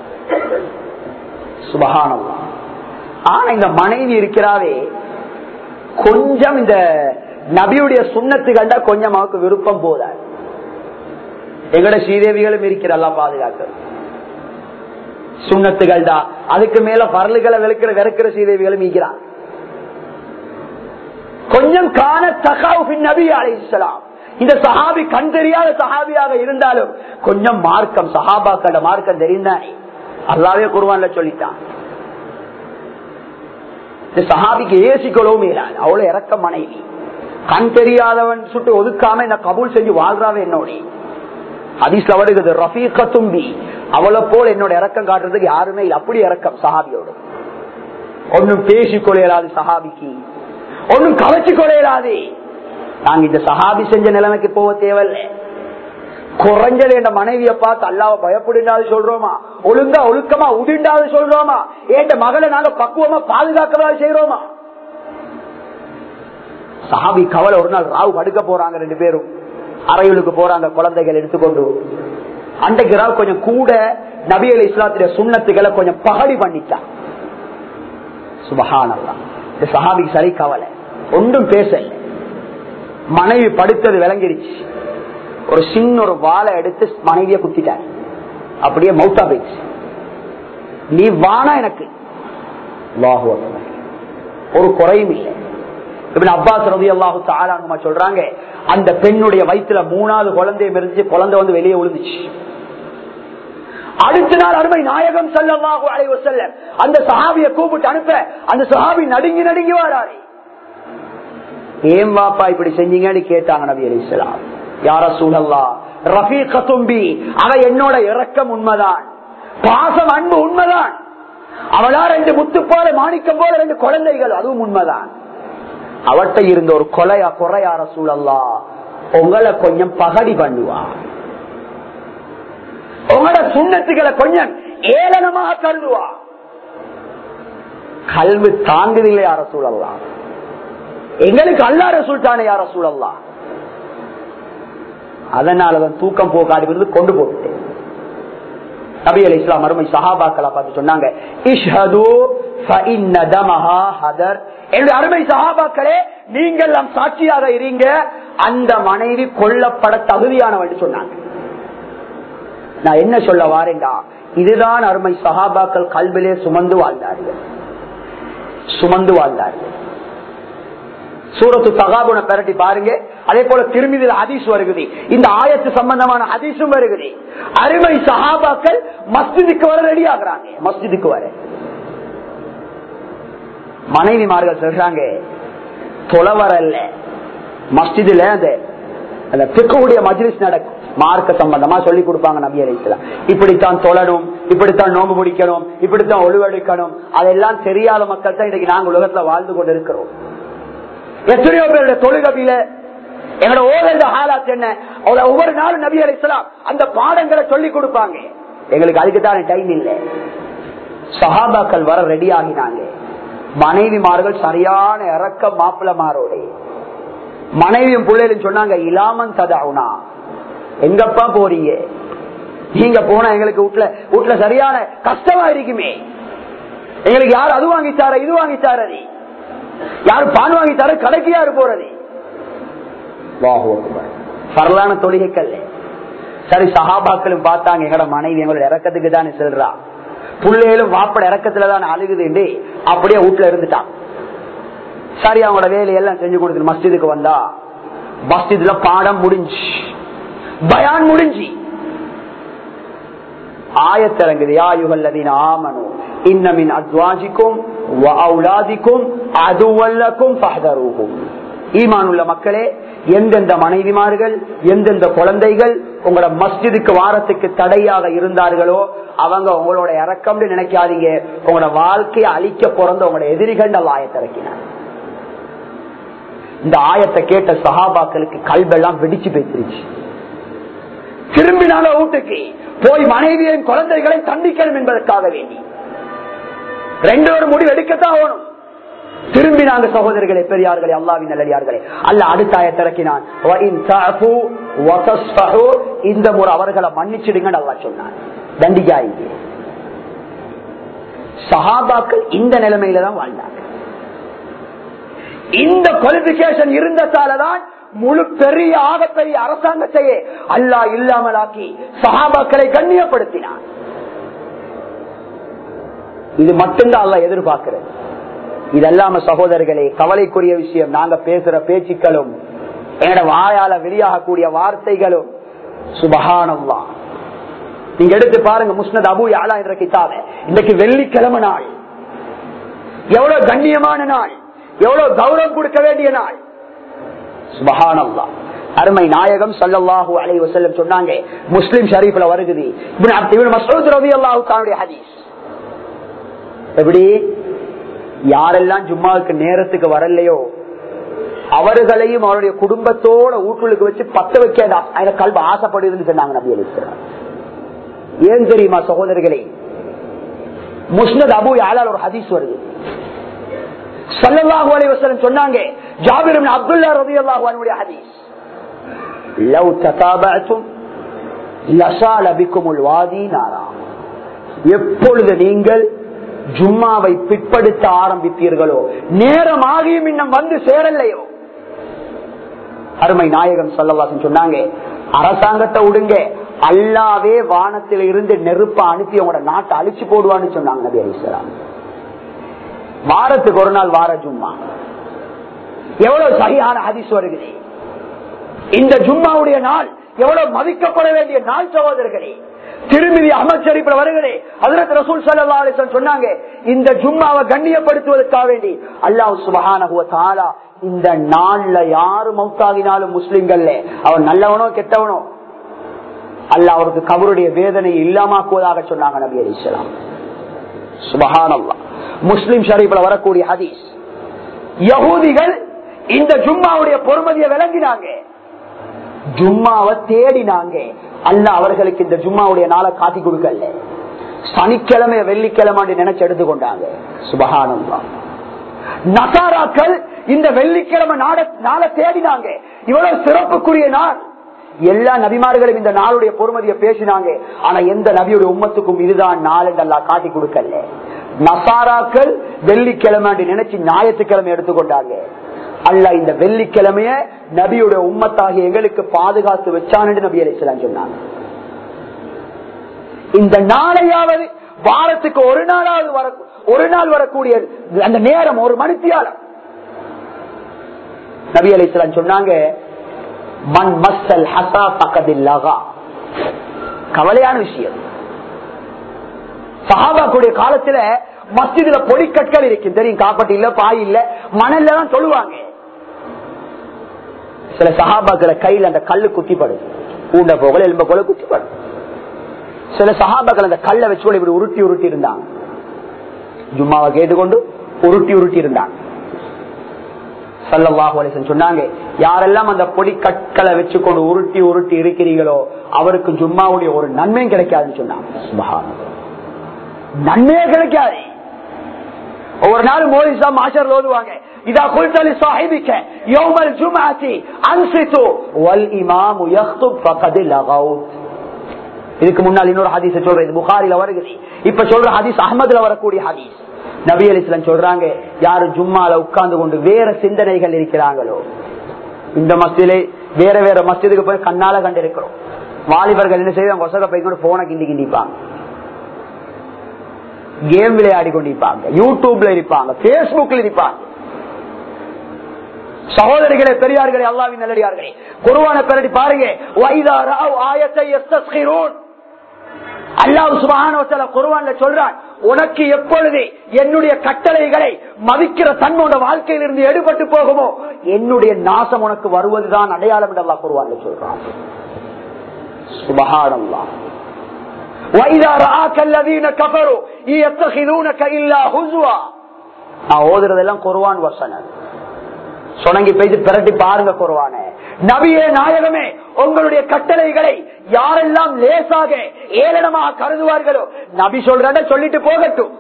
சுபகானம் ஆனா இந்த மனைவி இருக்கிறாவே கொஞ்சம் இந்த நபியுடைய சுண்ணத்து கண்டா கொஞ்சம் அவருக்கு விருப்பம் போதாது எங்கட ஸ்ரீதேவிகளும் இருக்கிறல்லாம் பாதுகாக்க சுண்ணத்துகள் தான் அதுக்கு மேல பரலுகளை விளக்கிற விளக்கிற ஸ்ரீதேவிகளும் இருக்கிறான் கொஞ்சம் காண தகாவின் நபி அலை இஸ்லாம் இந்த சஹாபி கண் தெரியாத சஹாபியாக இருந்தாலும் கொஞ்சம் மார்க்கம் சஹாபாக்கள மார்க்கம் தெரிந்தானே அல்லாவே குருவான்ல சொல்லிட்டான் இந்த சஹாபிக்கு ஏசிக்கொள்ளவும் மேலாது அவ்வளவு இறக்க மனைவி கண் தெரியாதவன் சுட்டு ஒதுக்காம இந்த கபூல் செஞ்சு வாழ்றாவே என்னோட ஹதீஸ்ல வருகிறது ரஃபீக தும்பி அவளை போல என்னோட இறக்கம் காட்டுறதுக்கு யாருமே இல்லை அப்படி இறக்கம் சஹாபியோடு ஒன்னும் பேசிக் கொள்ளையலாது சஹாபிக்கு ஒன்னும் கவச்சு கொள்ளையலாது நாங்க இந்த சஹாபி செஞ்ச நிலைமைக்கு போக தேவையில்லை குறைஞ்சது என் மனைவியை பார்த்து அல்லாவ பயப்படுண்டாது சொல்றோமா ஒழுங்கா ஒழுக்கமா உதிண்டாது சொல்றோமா என் மகளை நாங்க பக்குவமா பாதுகாக்கவாது செய்யறோமா சஹாபி கவலை ஒரு நாள் ராவு படுக்க போறாங்க ரெண்டு பேரும் அறையுளுக்கு போறாங்க குழந்தைகள் எடுத்துக்கொண்டு அன்றைக்கு ராவ் கொஞ்சம் கூட நபி அலி இஸ்லாத்துடைய சுண்ணத்துகளை கொஞ்சம் பகடி பண்ணிட்டான் சுபஹானல்லா இந்த சஹாபிக்கு சரி கவலை ஒன்றும் பேசல மனைவி படுத்தது விளங்கிடுச்சு ஒரு சின்ன ஒரு வாழை எடுத்து மனைவிய குத்திட்டார் அப்படியே மௌத்தா போயிடுச்சு நீ வானா எனக்கு ஒரு குறையும் இல்லை இப்படி அப்பாஸ் ரவி அல்லாஹு தாளானுமா சொல்றாங்க அந்த பெண்ணுடைய வயிற்றுல மூணாவது குழந்தைய இருந்துச்சு குழந்தை வந்து வெளியே விழுந்துச்சு அடுத்த நாள் அருமை நாயகம் செல்லமாக அலைவ செல்ல அந்த சஹாபிய கூப்பிட்டு அனுப்ப அந்த சஹாபி நடுங்கி நடுங்கி வராரு ஏன் வாப்பா இப்படி செஞ்சீங்கன்னு கேட்டாங்க நபி அலிஸ்லாம் யார சூழல்லா ரஃபீக தும்பி அவ என்னோட இறக்கம் உண்மைதான் பாசம் அன்பு உண்மைதான் அவளா ரெண்டு முத்து போல மாணிக்கம் போல ரெண்டு குழந்தைகள் அதுவும் உண்மைதான் அவட்ட இருந்த ஒரு கொலையா குறையார சூழல்லா உங்களை கொஞ்சம் பகடி பண்ணுவா உங்களோட சுண்ணத்துக்களை கொஞ்சம் ஏளனமாக கருதுவா கல்வி தாங்குதில்லை யார சூழல்லாம் எங்களுக்கு அல்லா ரசூல் தானே யார சூழல்லாம் அதனாலதான் தூக்கம் போக்காடி கொண்டு போட்டுட்டேன் நபி அலி இஸ்லாம் அருமை சஹாபாக்களா பார்த்து சொன்னாங்க இஷ்ஹது ஃபஇன்ன தமஹா ஹதர் என்னுடைய அருமை சஹாபாக்களே நீங்கள் எல்லாம் சாட்சியாக இருங்க அந்த மனைவி கொல்லப்பட தகுதியானவள் சொன்னாங்க நான் என்ன சொல்ல வாரேண்டா இதுதான் அருமை சஹாபாக்கள் கல்விலே சுமந்து வாழ்ந்தார்கள் சுமந்து வாழ்ந்தார்கள் சூரத்து தகாபுன பெரட்டி பாருங்க அதே போல திரும்பி ஹதீஸ் வருகுது இந்த ஆயத்து சம்பந்தமான ஹதீஸும் வருகுது அருமை சஹாபாக்கள் மஸ்ஜிதுக்கு வர ரெடி ஆகுறாங்க மஸ்ஜிதுக்கு வர மனைவிமார்கள் சொல்றாங்க தொலை வரல மஸ்ஜிதுல அந்த அந்த பிற்கூடிய மஜ்லிஸ் நடக்கும் மார்க்க சம்பந்தமா சொல்லி கொடுப்பாங்க நபி அலிஸ்லாம் இப்படித்தான் தொழணும் இப்படித்தான் நோம்பு முடிக்கணும் இப்படித்தான் ஒழுவெடுக்கணும் அதெல்லாம் தெரியாத மக்கள் தான் இன்னைக்கு நாங்க உலகத்துல வாழ்ந்து கொண்டு இருக்கிறோம் எத்தனையோ பேருடைய தொழுகபில எங்களோட ஓதல் ஹாலாத் என்ன ஒவ்வொரு நாளும் நபி அலிஸ்லாம் அந்த பாடங்களை சொல்லி கொடுப்பாங்க எங்களுக்கு அதுக்கு தான் டைம் இல்லை சஹாபாக்கள் வர ரெடி ஆகினாங்க மனைவிமார்கள் சரியான இறக்க மாப்பிளமாரோட மனைவியும் பிள்ளைகளும் சொன்னாங்க இலாமன் ததாவுனா எங்கப்பா போறீங்க நீங்க போனா எங்களுக்கு வீட்டுல வீட்டுல சரியான கஷ்டமா இருக்குமே எங்களுக்கு யார் அது வாங்கித்தார இது வாங்கித்தார யாரு பான் வாங்கி தர கடைக்கு யாரு போறது சரளான தொழிகைக்கல்ல சரி சகாபாக்களும் பார்த்தாங்க எங்களோட மனைவி எங்களோட இறக்கத்துக்கு தானே செல்றா புள்ளைகளும் வாப்பட இறக்கத்துல தான் அழுகுதுண்டு அப்படியே வீட்டுல இருந்துட்டான் சரி அவங்களோட வேலையெல்லாம் செஞ்சு கொடுத்து மஸ்ஜிதுக்கு வந்தா மஸ்ஜிதுல பாடம் முடிஞ்சு பயான் முடிஞ்சு ஆயத்திறங்குது யாயுகல்லதீன் ஆமனு இன்னமின் அத்வாஜிக்கும் அவுலாதிக்கும் அதுவல்லக்கும் பஹதரூகும் ஈமான் உள்ள மக்களே எந்தெந்த மனைவிமார்கள் எந்தெந்த குழந்தைகள் உங்களோட மஸ்ஜிதுக்கு வாரத்துக்கு தடையாக இருந்தார்களோ அவங்க உங்களோட இறக்கம்னு நினைக்காதீங்க உங்களோட வாழ்க்கையை அழிக்க பிறந்த உங்களோட எதிரிகள் நல்ல ஆயத்திறக்கினார் இந்த ஆயத்தை கேட்ட சஹாபாக்களுக்கு கல்வெல்லாம் வெடிச்சு பேசிருச்சு திரும்பினால வீட்டுக்கு போய் மனைவியின் குழந்தைகளை தண்டிக்கணும் என்பதற்காக வேண்டி ரெண்டு ஒரு முடிவு எடுக்கத்தான் ஆகணும் திரும்பினாங்க சகோதரர்களே பெரியார்களே அல்லாவின் நல்லடியார்களே அல்ல அடுத்த ஆயத்திறக்கினான் இந்த முறை அவர்களை மன்னிச்சிடுங்க நல்லா சொன்னான் தண்டிக்காயிங்க சஹாபாக்கள் இந்த நிலைமையில தான் வாழ்ந்தாங்க இந்த குவாலிபிகேஷன் இருந்ததாலதான் முழு பெரிய ஆகப்பெரிய அரசாங்கத்தையே அல்லா இல்லாமலாக்கி சஹாபாக்களை கண்ணியப்படுத்தினான் இது மட்டும்தான் அல்ல எதிர்பார்க்கிறது இதெல்லாம சகோதரர்களே கவலைக்குரிய விஷயம் நாங்க பேசுற பேச்சுக்களும் என்னோட வாயால வெளியாகக்கூடிய வார்த்தைகளும் சுபகானம்வா நீங்க எடுத்து பாருங்க முஸ்னத் அபு யாலா என்ற கிதாப இன்னைக்கு வெள்ளிக்கிழமை நாள் எவ்வளவு கண்ணியமான நாள் எவ்வளவு கௌரவம் கொடுக்க வேண்டிய நாள் சுபகானம்வா அருமை நாயகம் சல்லாஹூ அலை வசல்லம் சொன்னாங்க முஸ்லிம் ஷரீஃப்ல வருகுது மசூத் ரவி அல்லாஹு தானுடைய ஹதீஸ் எப்படி யாரெல்லாம் ஜும்மாவுக்கு நேரத்துக்கு வரலையோ அவர்களையும் அவருடைய குடும்பத்தோட வீட்டுக்கு வச்சு பத்த வைக்க கல்வி ஆசைப்படுதுன்னு சொன்னாங்க நபி அலிஸ்லாம் ஏன் தெரியுமா சகோதரர்களே முஸ்னத் அபு யாலால் ஒரு ஹதீஸ் வருது சல்லல்லாஹு அலைஹி வஸல்லம் சொன்னாங்க ஜாபிர் இப்னு அப்துல்லா ரலியல்லாஹு அன்ஹுடைய ஹதீஸ் லவ் ததாபஅதும் லசால பிக்குமுல் வாதி நாரா எப்பொழுது நீங்கள் ஜும்மாவை பிற்படுத்த ஆரம்பித்தீர்களோ நேரமாகியும் இன்னும் வந்து சேரலையோ அருமை நாயகம் சொல்லவாசன் சொன்னாங்க அரசாங்கத்தை விடுங்க அல்லாவே வானத்தில் இருந்து நெருப்ப அனுப்பி உங்களோட நாட்டை அழிச்சு போடுவான்னு சொன்னாங்க நபி அலிஸ்லாம் வாரத்துக்கு ஒரு நாள் வார ஜும்மா எவ்வளவு சரியான ஹதிஸ் வருகிறது இந்த ஜும்மாவுடைய நாள் எவ்வளவு மதிக்கப்பட வேண்டிய நாள் சகோதரர்களே திருமதி அமைச்சரிப்பில் வருகிறே அதற்கு ரசூல் சல்லா அலிசன் சொன்னாங்க இந்த ஜும்மாவை கண்ணியப்படுத்துவதற்காக வேண்டி அல்லாஹ் சுபஹானஹுவ தாலா இந்த நாள்ல யாரு மௌத்தாகினாலும் முஸ்லிம்கள்ல அவன் நல்லவனோ கெட்டவனோ அல்ல அவருக்கு கபருடைய வேதனை இல்லாமாக்குவதாக சொன்னாங்க நபி அலிஸ்லாம் சுபஹானல்லா முஸ்லிம் ஷரீஃப்ல வரக்கூடிய ஹதீஸ் யகூதிகள் இந்த ஜும்மாவுடைய பொறுமதியை விளங்கினாங்க ஜும்மாவை தேடினாங்க அல்ல அவர்களுக்கு இந்த ஜும்மாவுடைய நாளை காட்டி கொடுக்கல சனிக்கிழமை வெள்ளிக்கிழமை நினைச்சு எடுத்துக்கொண்டாங்க சுபகானந்தா நசாராக்கள் இந்த வெள்ளிக்கிழமை நாட நாளை தேடினாங்க இவ்வளவு சிறப்புக்குரிய நாள் எல்லா நபிமார்களும் இந்த நாளுடைய பொறுமதியை பேசினாங்க ஆனா எந்த நபியுடைய உம்மத்துக்கும் இதுதான் நாள் என்று அல்லா காட்டி கொடுக்கல நசாராக்கள் வெள்ளிக்கிழமை நினைச்சு ஞாயிற்றுக்கிழமை எடுத்துக்கொண்டாங்க அல்ல இந்த வெள்ளிக்கிழமைய நபியுடைய உம்மத்தாகிய எங்களுக்கு பாதுகாத்து வச்சான்னு நபி அலிஸ்லாம் சொன்னாங்க இந்த நாளையாவது வாரத்துக்கு ஒரு நாளாவது வர ஒரு நாள் வரக்கூடிய அந்த நேரம் ஒரு மணித்தியாலம் நபி அலிஸ்லாம் சொன்னாங்க மண் மஸ்ஸல் ஹசா பக்கதில்லகா கவலையான விஷயம் சஹாபாக்குடைய காலத்துல மஸ்ஜிதுல பொடிக்கற்கள் இருக்கு தெரியும் காப்பட்டி இல்ல பாய் இல்ல மணல்ல தான் சொல்லுவாங்க சில சஹாபாக்களை கையில் அந்த கல்லு குத்திப்படும் ஊண்ட போகல எலும்ப போல குத்திப்படும் சில சஹாபாக்கள் அந்த கல்லை வச்சு இப்படி உருட்டி உருட்டி இருந்தாங்க ஜும்மாவை கேட்டுக்கொண்டு உருட்டி உருட்டி இருந்தாங்க சொன்னாங்க யாரெல்லாம் அந்த பொடி கற்களை வச்சுக்கொண்டு உருட்டி உருட்டி இருக்கிறீங்களோ அவருக்கு ஜும்மாவுடைய ஒரு நன்மையும் கிடைக்காதுன்னு சொன்னாங்க நன்மையே கிடைக்காது ஒவ்வொரு நாளும் மோதிசா மாஷர் ஓதுவாங்க இதா குல்தலி சாஹிபிக்க யௌமல் ஜும்ஆத்தி அன்சிது வல் இமாம் யக்துப் ஃபகத் லகவுத் இதுக்கு முன்னால் இன்னொரு ஹதீஸ் சொல்றது புகாரில வருகிறது இப்ப சொல்ற ஹதீஸ் அஹமதுல வரக்கூடிய ஹதீஸ் நபி அலிஸ்லாம் சொல்றாங்க யாரு ஜும்மால உட்கார்ந்து கொண்டு வேற சிந்தனைகள் இருக்கிறாங்களோ இந்த மஸ்திலே வேற வேற மஸ்ஜிதுக்கு போய் கண்ணால கண்டு இருக்கிறோம் வாலிபர்கள் என்ன செய்வாங்க ஒசக போய் கொண்டு போன கிண்டி கிண்டிப்பாங்க கேம் விளையாடி கொண்டிருப்பாங்க யூடியூப்ல இருப்பாங்க பேஸ்புக்ல இருப்பாங்க சகோதரிகளே பெரியார்களே அல்லாவின் நல்லடியார்களே குருவான பெரடி பாருங்க ஆயத்தை அல்லாஹ் சுபஹான குருவான்ல சொல்றான் உனக்கு எப்பொழுது என்னுடைய கட்டளைகளை மதிக்கிற தன்னோட வாழ்க்கையில் இருந்து எடுபட்டு போகுமோ என்னுடைய நாசம் உனக்கு வருவதுதான் அடையாளம் என்று அல்லாஹ் குருவான்ல சொல்றான் சுபஹானல்லா وَإِذَا رَآكَ الَّذِينَ كَفَرُوا يَتَّخِذُونَكَ إِلَّا هُزُوًا நான் ஓதுறதெல்லாம் குர்ஆன் வசனம் சொனங்கி பேசி பிரட்டி பாருங்க குருவான நபியே நாயகமே உங்களுடைய கட்டளைகளை யாரெல்லாம் லேசாக ஏளனமாக கருதுவார்களோ நபி சொல்றத சொல்லிட்டு போகட்டும்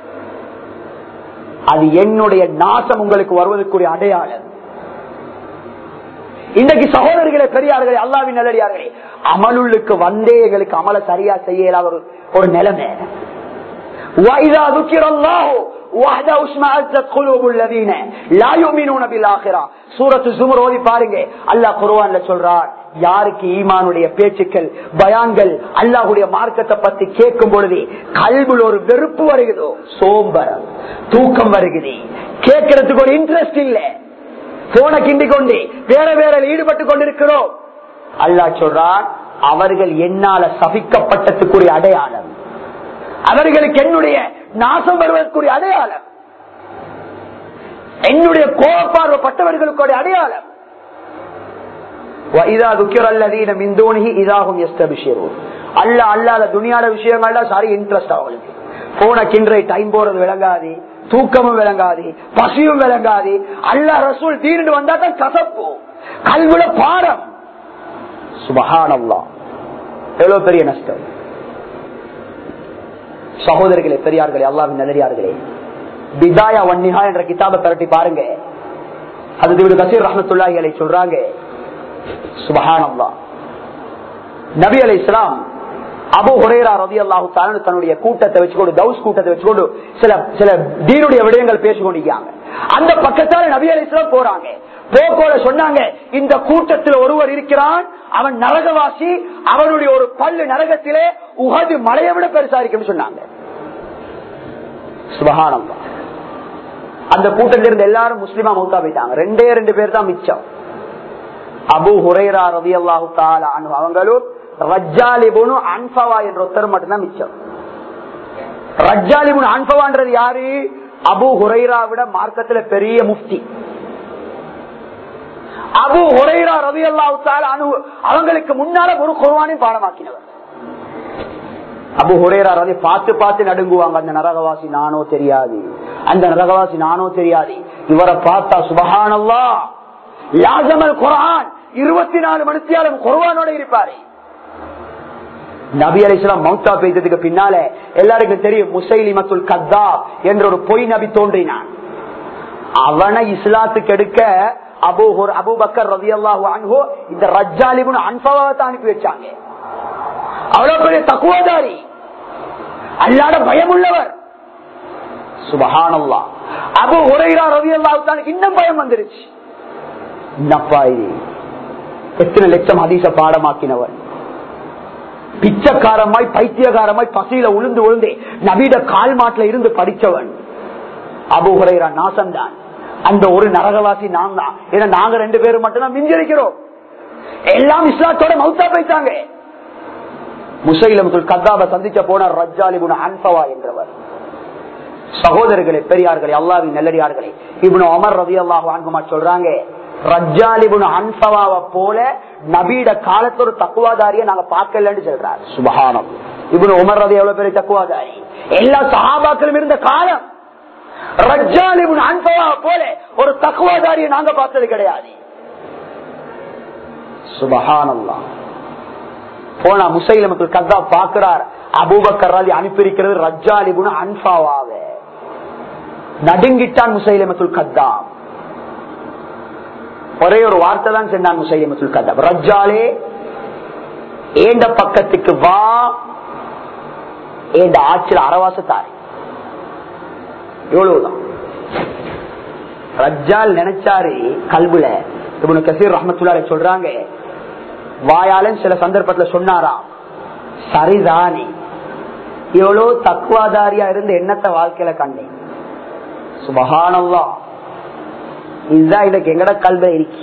அது என்னுடைய நாசம் உங்களுக்கு வருவதற்குரிய அடையாளம் இன்றைக்கு சகோதரர்களே பெரியார்களே அல்லாவின் நல்லடியார்களே அமலுள்ளுக்கு வந்தே எங்களுக்கு அமல சரியா செய்யல ஒரு ஒரு நிலைமை وَإِذَا ذُكِرَ اللَّهُ وَحْدَهُ اشْمَأَزَّتْ قُلُوبُ الَّذِينَ لَا يُؤْمِنُونَ بِالْآخِرَةِ சூரத்து ஜுமர் ஓதி பாருங்க அல்லாஹ் குர்ஆன்ல சொல்றார் யாருக்கு ஈமானுடைய பேச்சுக்கள் பயான்கள் அல்லாஹுடைய மார்க்கத்தை பத்தி கேட்கும் பொழுது கல்வியில் ஒரு வெறுப்பு வருகிறதோ சோம்பரம் தூக்கம் வருகிறது கேட்கறதுக்கு ஒரு இன்ட்ரெஸ்ட் இல்ல போன கிண்டி கொண்டு வேற வேற ஈடுபட்டு கொண்டிருக்கிறோம் அல்லாஹ் சொல்றார் அவர்கள் என்னால சபிக்கப்பட்டதுக்குரிய அடையாளம் அவர்களுக்கு என்னுடைய நாசம் வருவதற்குரிய அடையாளம் என்னுடைய கோபப்பார்வப்பட்டவர்களுக்கு அடையாளம் அல்ல அல்லாத துணியாத விஷயங்கள்லாம் சாரி இன்ட்ரெஸ்ட் அவங்களுக்கு போன கிண்டரை டைம் போறது விளங்காது தூக்கமும் விளங்காது பசியும் விளங்காது அல்லா ரசூல் தீர்ந்து வந்தா தான் கசப்பு கல்வில பாடம் சுபகானல்லா எவ்வளவு பெரிய நஷ்டம் சகோதரர்களே பெரியார்களே அல்லாவின் நல்லடியார்களே பிதாயா வன்னிஹா என்ற கிதாபை பரட்டி பாருங்க அது திரு கசீர் ரஹமத்துல்லாஹி சொல்றாங்க சுபஹானல்லா நபி அலை இஸ்லாம் அபு ஹுரேரா ரவி அல்லாஹு தன்னுடைய கூட்டத்தை வச்சுக்கொண்டு தௌஸ் கூட்டத்தை வச்சுக்கொண்டு சில சில தீனுடைய விடயங்கள் பேசிக்கொண்டிருக்காங்க அந்த பக்கத்தால நபி அலை இஸ்லாம் போறாங்க போக்கோட சொன்னாங்க இந்த கூட்டத்தில் ஒருவர் இருக்கிறான் அவன் நரகவாசி அவனுடைய ஒரு பல்லு நரகத்திலே உகது மலையை விட பெருசா இருக்கும் சொன்னாங்க சுபகானம் அந்த கூட்டத்தில் இருந்து எல்லாரும் முஸ்லிமா மௌத்தா போயிட்டாங்க ரெண்டே ரெண்டு பேர் தான் மிச்சம் அபு ஹுரேரா ரவி அல்லாஹு அவங்களும் ரஜாலிபுனு அன்பவா என்ற ஒருத்தர் மட்டும்தான் மிச்சம் ரஜாலிபுன் அன்பவான்றது யாரு அபு ஹுரைரா விட மார்க்கத்துல பெரிய முஃப்தி அபு ஹுரைரா ரவி அல்லாஹால அனு அவங்களுக்கு முன்னால ஒரு குர்வானையும் பாடமாக்கினவர் அபு ஹுரேரா ரவி பார்த்து பார்த்து நடுங்குவாங்க அந்த நரகவாசி நானோ தெரியாது அந்த நரகவாசி நானோ தெரியாது இவரை பார்த்தா சுபஹானல்லா லாசமல் குரான் இருபத்தி நாலு மணித்தியாலும் குர்வானோட இருப்பாரு நபி அலிஸ்லாம் மௌத்தா பெய்ததுக்கு பின்னால எல்லாருக்கும் தெரியும் முசைலிமத்துல் கத்தா என்ற ஒரு பொய் நபி தோன்றினான் அவனை இஸ்லாத்துக்கு எடுக்க அபு அபு பக்கர் ரவி அல்லாஹு இந்த ரஜாலிபுன் அன்பவாத்தை அனுப்பி வச்சாங்க அவ்வளவு பெரிய தக்குவதாரி அல்லாட பயமுள்ளவர் சுபஹானல்லா அபு உரைரா ரவி அல்லாஹு இன்னும் பயம் வந்துருச்சு என்னப்பா இது எத்தனை லட்சம் அதிச பாடமாக்கினவன் பிச்சைக்காரமாய் பைத்தியகாரமாய் பசியில உளுந்து உளுந்தே நவீன கால் மாட்டில இருந்து படிச்சவன் அபுஹுரைரா நாசம்தான் அந்த ஒரு நரகவாசி நான் தான் ஏன்னா நாங்க ரெண்டு பேரும் மட்டும்தான் மிஞ்சிருக்கிறோம் எல்லாம் இஸ்லாத்தோட மௌத்தா போயிட்டாங்க முசைலமுல் கத்தாப சந்திச்ச போன ரஜாலிபுன் அன்பவா என்றவர் சகோதரர்களே பெரியார்களே அல்லாவின் நல்லடியார்களே இவனு அமர் ரவி அல்லாஹு அன்புமா சொல்றாங்க ரஜாலிபுன் அன்பவாவை போல நபீட காலத்து ஒரு தக்குவாதாரிய நாங்க பார்க்கலன்னு சொல்றார் சுபகானம் இவனு உமர் ரவி எவ்வளவு பெரிய தக்குவாதாரி எல்லா சகாபாக்களும் இருந்த காலம் ரஜாலிபுன் அன்பவாவை போல ஒரு தக்குவாதாரியை நாங்க பார்த்தது கிடையாது சுபகானல்லா போனா முசைலமுக்கு கத்தா பாக்குறார் அபூபக்கர் அலி அனுப்பியிருக்கிறது ரஜாலிபுன் அன்பாவாவே நடுங்கிட்டான் முசைலமத்துல் கத்தாம் ஒரே ஒரு வார்த்தை தான் சொன்னான் முசைலமத்துல் கத்தாம் ரஜாலே ஏண்ட பக்கத்துக்கு வா ஏண்ட ஆட்சியில் அரவாசத்தாரு எவ்வளவுதான் ரஜால் நினைச்சாரு கல்புல இவனு கசீர் ரஹமத்துல்லாரை சொல்றாங்க வாயாலும் சில சந்தர்ப்பத்துல சொன்னாராம் சரிதானே எவ்வளவு தக்குவாதாரியா இருந்த எண்ணத்தை வாழ்க்கையில கண்டேன் சுபகானல்லா இதுதான் எனக்கு எங்கட கல்வ இருக்கு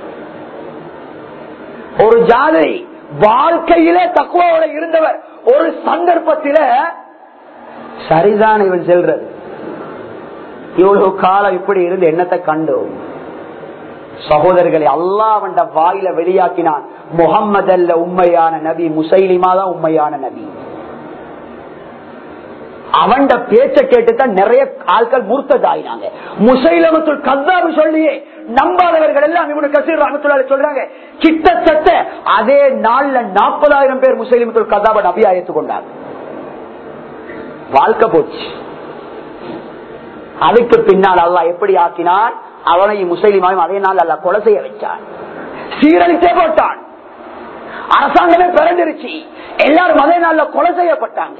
ஒரு ஜாதை வாழ்க்கையில தக்குவாவோட இருந்தவர் ஒரு சந்தர்ப்பத்தில சரிதான் இவன் செல்றது இவ்வளவு காலம் இப்படி இருந்து எண்ணத்தை கண்டோம் சகோதரர்களை அல்லாவண்ட வாயில வெளியாக்கினான் முகம்மது அல்ல உண்மையான நபி முசைலிமா தான் உண்மையான நபி அவன் பேச்ச கேட்டுதான் நிறைய ஆட்கள் மூர்த்ததாயினாங்க முசைலமத்துள் கத்தாபு சொல்லியே நம்பாதவர்கள் எல்லாம் இவனு கசீர் ரஹமத்துல்லால சொல்றாங்க கிட்டத்தட்ட அதே நாள்ல நாற்பதாயிரம் பேர் முசைலிமத்துள் கத்தாப நபியா ஏற்றுக்கொண்டாங்க வாழ்க்கை போச்சு அதுக்கு பின்னால் அல்லா எப்படி ஆக்கினான் அவனையும் முஸ்லிமாயும் அதே நாள் அல்ல கொலை செய்ய வச்சான் சீரழித்தே போட்டான் அரசாங்கமே பிறந்துருச்சு எல்லாரும் அதே நாள்ல கொலை செய்யப்பட்டாங்க